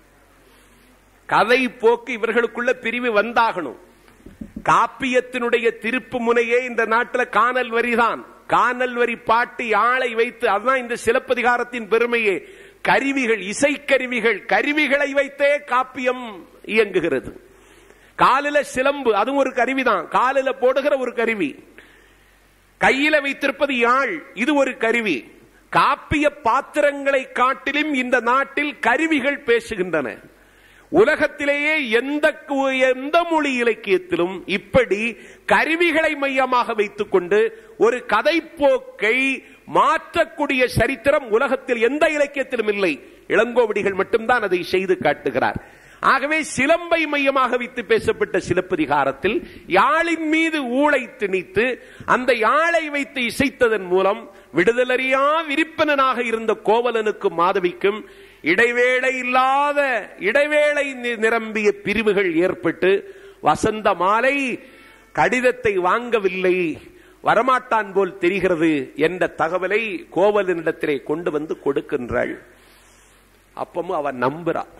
கதை போக்கு இவர்களுக்குள்ள பிரிவு வந்தாகணும் காப்பியத்தினுடைய திருப்பு முனையே இந்த நாட்டில் காணல் வரிதான் காணல் வரி பாட்டு யாழை வைத்து அதுதான் இந்த சிலப்பதிகாரத்தின் பெருமையே கருவிகள் இசைக்கருவிகள் கருவிகளை வைத்தே காப்பியம் இயங்குகிறது காலில சிலம்பு அதுவும் ஒரு கருவிதான் காலில போடுகிற ஒரு கருவி கையில வைத்திருப்பது யாழ் இது ஒரு கருவி காப்பிய பாத்திரங்களை காட்டிலும் இந்த நாட்டில் கருவிகள் பேசுகின்றன உலகத்திலேயே எந்த எந்த மொழி இலக்கியத்திலும் இப்படி கருவிகளை மையமாக வைத்துக் கொண்டு ஒரு கதை போக்கை மாற்றக்கூடிய சரித்திரம் உலகத்தில் எந்த இலக்கியத்திலும் இல்லை இளங்கோவடிகள் மட்டும்தான் அதை செய்து காட்டுகிறார் ஆகவே சிலம்பை மையமாக வைத்து பேசப்பட்ட சிலப்பதிகாரத்தில் யாழின் மீது ஊளை திணித்து அந்த யாழை வைத்து இசைத்ததன் மூலம் விடுதலறியா விரிப்பனனாக இருந்த கோவலனுக்கும் மாதவிக்கும் இடைவேளை இல்லாத இடைவேளை நி- நிரம்பிய பிரிவுகள் ஏற்பட்டு வசந்த மாலை கடிதத்தை வாங்கவில்லை வரமாட்டான் போல் தெரிகிறது என்ற தகவலை கோவலனிடத்திலே கொண்டு வந்து கொடுக்கின்றாள் அப்பமும் அவன் நம்புறான்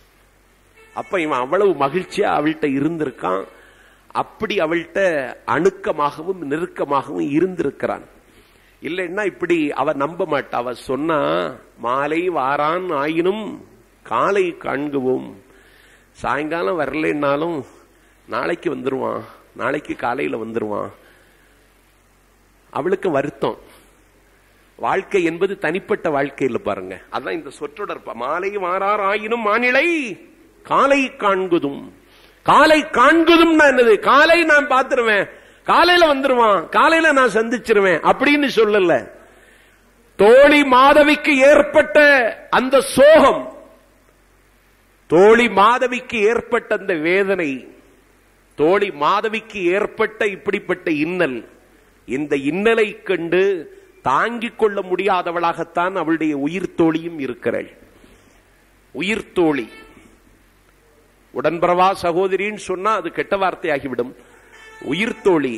அப்ப இவன் அவ்வளவு மகிழ்ச்சியா அவள்கிட்ட இருந்திருக்கான் அப்படி அவள்கிட்ட அணுக்கமாகவும் நெருக்கமாகவும் இருந்திருக்கிறான் இல்லைன்னா இப்படி அவ நம்ப மாட்டா அவ சொன்னா மாலை வாரான் ஆயினும் காலை காண்குவோம் சாயங்காலம் வரலைன்னாலும் நாளைக்கு வந்துருவான் நாளைக்கு காலையில வந்துருவான் அவளுக்கு வருத்தம் வாழ்க்கை என்பது தனிப்பட்ட வாழ்க்கையில் பாருங்க அதான் இந்த சொற்றொடர் ப- மாலை மாறார் ஆயினும் மானிலை காலை காண்குதும் காலை காண்குதும் என்னது காலை நான் பார்த்துருவேன் காலையில வந்துருவான் காலையில நான் சந்திச்சிருவேன் அப்படின்னு சொல்லல தோழி மாதவிக்கு ஏற்பட்ட அந்த சோகம் தோழி மாதவிக்கு ஏற்பட்ட அந்த வேதனை தோழி மாதவிக்கு ஏற்பட்ட இப்படிப்பட்ட இன்னல் இந்த இன்னலை கண்டு தாங்கிக் கொள்ள முடியாதவளாகத்தான் அவளுடைய உயிர் தோழியும் இருக்கிறாள் உயிர் தோழி உடன்பரவா சகோதரின்னு சொன்னா அது கெட்ட வார்த்தையாகிவிடும் உயிர் தோழி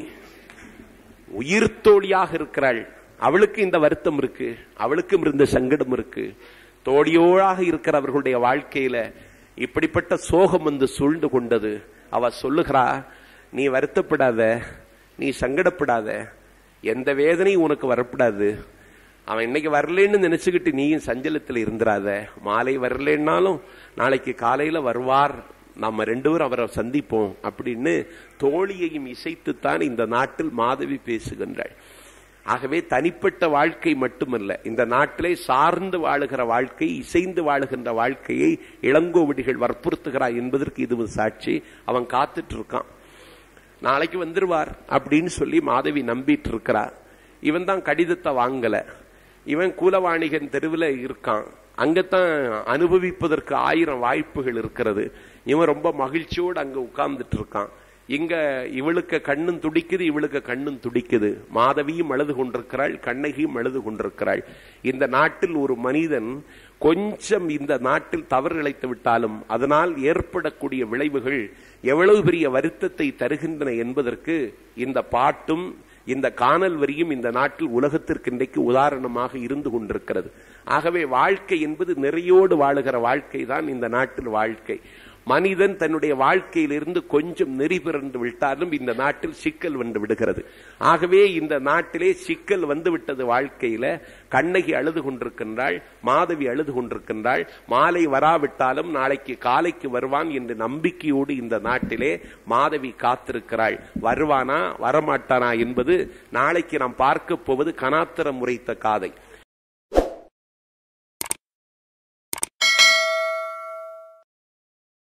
உயிர் தோழியாக இருக்கிறாள் அவளுக்கு இந்த வருத்தம் இருக்கு அவளுக்கும் இருந்த சங்கடம் இருக்கு தோழியோடாக இருக்கிற அவர்களுடைய வாழ்க்கையில இப்படிப்பட்ட சோகம் வந்து சூழ்ந்து கொண்டது அவ சொல்லுகிறா நீ வருத்தப்படாத நீ சங்கடப்படாத எந்த வேதனையும் உனக்கு வரப்படாது அவன் இன்னைக்கு வரலன்னு நினைச்சுக்கிட்டு நீயும் சஞ்சலத்தில் இருந்துராத மாலை வரலன்னாலும் நாளைக்கு காலையில வருவார் நாம ரெண்டு பேரும் அவரை சந்திப்போம் அப்படின்னு தோழியையும் இசைத்துத்தான் இந்த நாட்டில் மாதவி பேசுகின்றாள் ஆகவே தனிப்பட்ட வாழ்க்கை மட்டுமல்ல இந்த நாட்டிலே சார்ந்து வாழுகிற வாழ்க்கை இசைந்து வாழுகின்ற வாழ்க்கையை இளங்கோவடிகள் வற்புறுத்துகிறார் என்பதற்கு இது ஒரு சாட்சி அவன் காத்துட்டு இருக்கான் நாளைக்கு வந்துருவார் அப்படின்னு சொல்லி மாதவி நம்பிட்டு இருக்கிறார் இவன் தான் கடிதத்தை வாங்கல இவன் கூலவாணிகன் தெருவில் இருக்கான் அங்கத்தான் அனுபவிப்பதற்கு ஆயிரம் வாய்ப்புகள் இருக்கிறது இவன் ரொம்ப மகிழ்ச்சியோடு அங்க உட்கார்ந்துட்டு இருக்கான் இங்க இவளுக்கு கண்ணும் துடிக்குது இவளுக்கு கண்ணும் துடிக்குது மாதவியும் அழுது கொண்டிருக்கிறாள் கண்ணகியும் அழுது கொண்டிருக்கிறாள் இந்த நாட்டில் ஒரு மனிதன் கொஞ்சம் இந்த நாட்டில் தவறு இழைத்து விட்டாலும் அதனால் ஏற்படக்கூடிய விளைவுகள் எவ்வளவு பெரிய வருத்தத்தை தருகின்றன என்பதற்கு இந்த பாட்டும் இந்த காணல் வரியும் இந்த நாட்டில் உலகத்திற்கு இன்றைக்கு உதாரணமாக இருந்து கொண்டிருக்கிறது ஆகவே வாழ்க்கை என்பது நிறையோடு வாழுகிற வாழ்க்கை தான் இந்த நாட்டில் வாழ்க்கை மனிதன் தன்னுடைய வாழ்க்கையிலிருந்து கொஞ்சம் நெறி பிறந்து விட்டாலும் இந்த நாட்டில் சிக்கல் வந்து விடுகிறது ஆகவே இந்த நாட்டிலே சிக்கல் வந்து விட்டது வாழ்க்கையில கண்ணகி அழுது கொண்டிருக்கின்றாள் மாதவி அழுது கொண்டிருக்கின்றாள் மாலை வராவிட்டாலும் நாளைக்கு காலைக்கு வருவான் என்ற நம்பிக்கையோடு இந்த நாட்டிலே மாதவி காத்திருக்கிறாள் வருவானா வரமாட்டானா என்பது நாளைக்கு நாம் பார்க்க போவது கனாத்திரம் உரைத்த காதை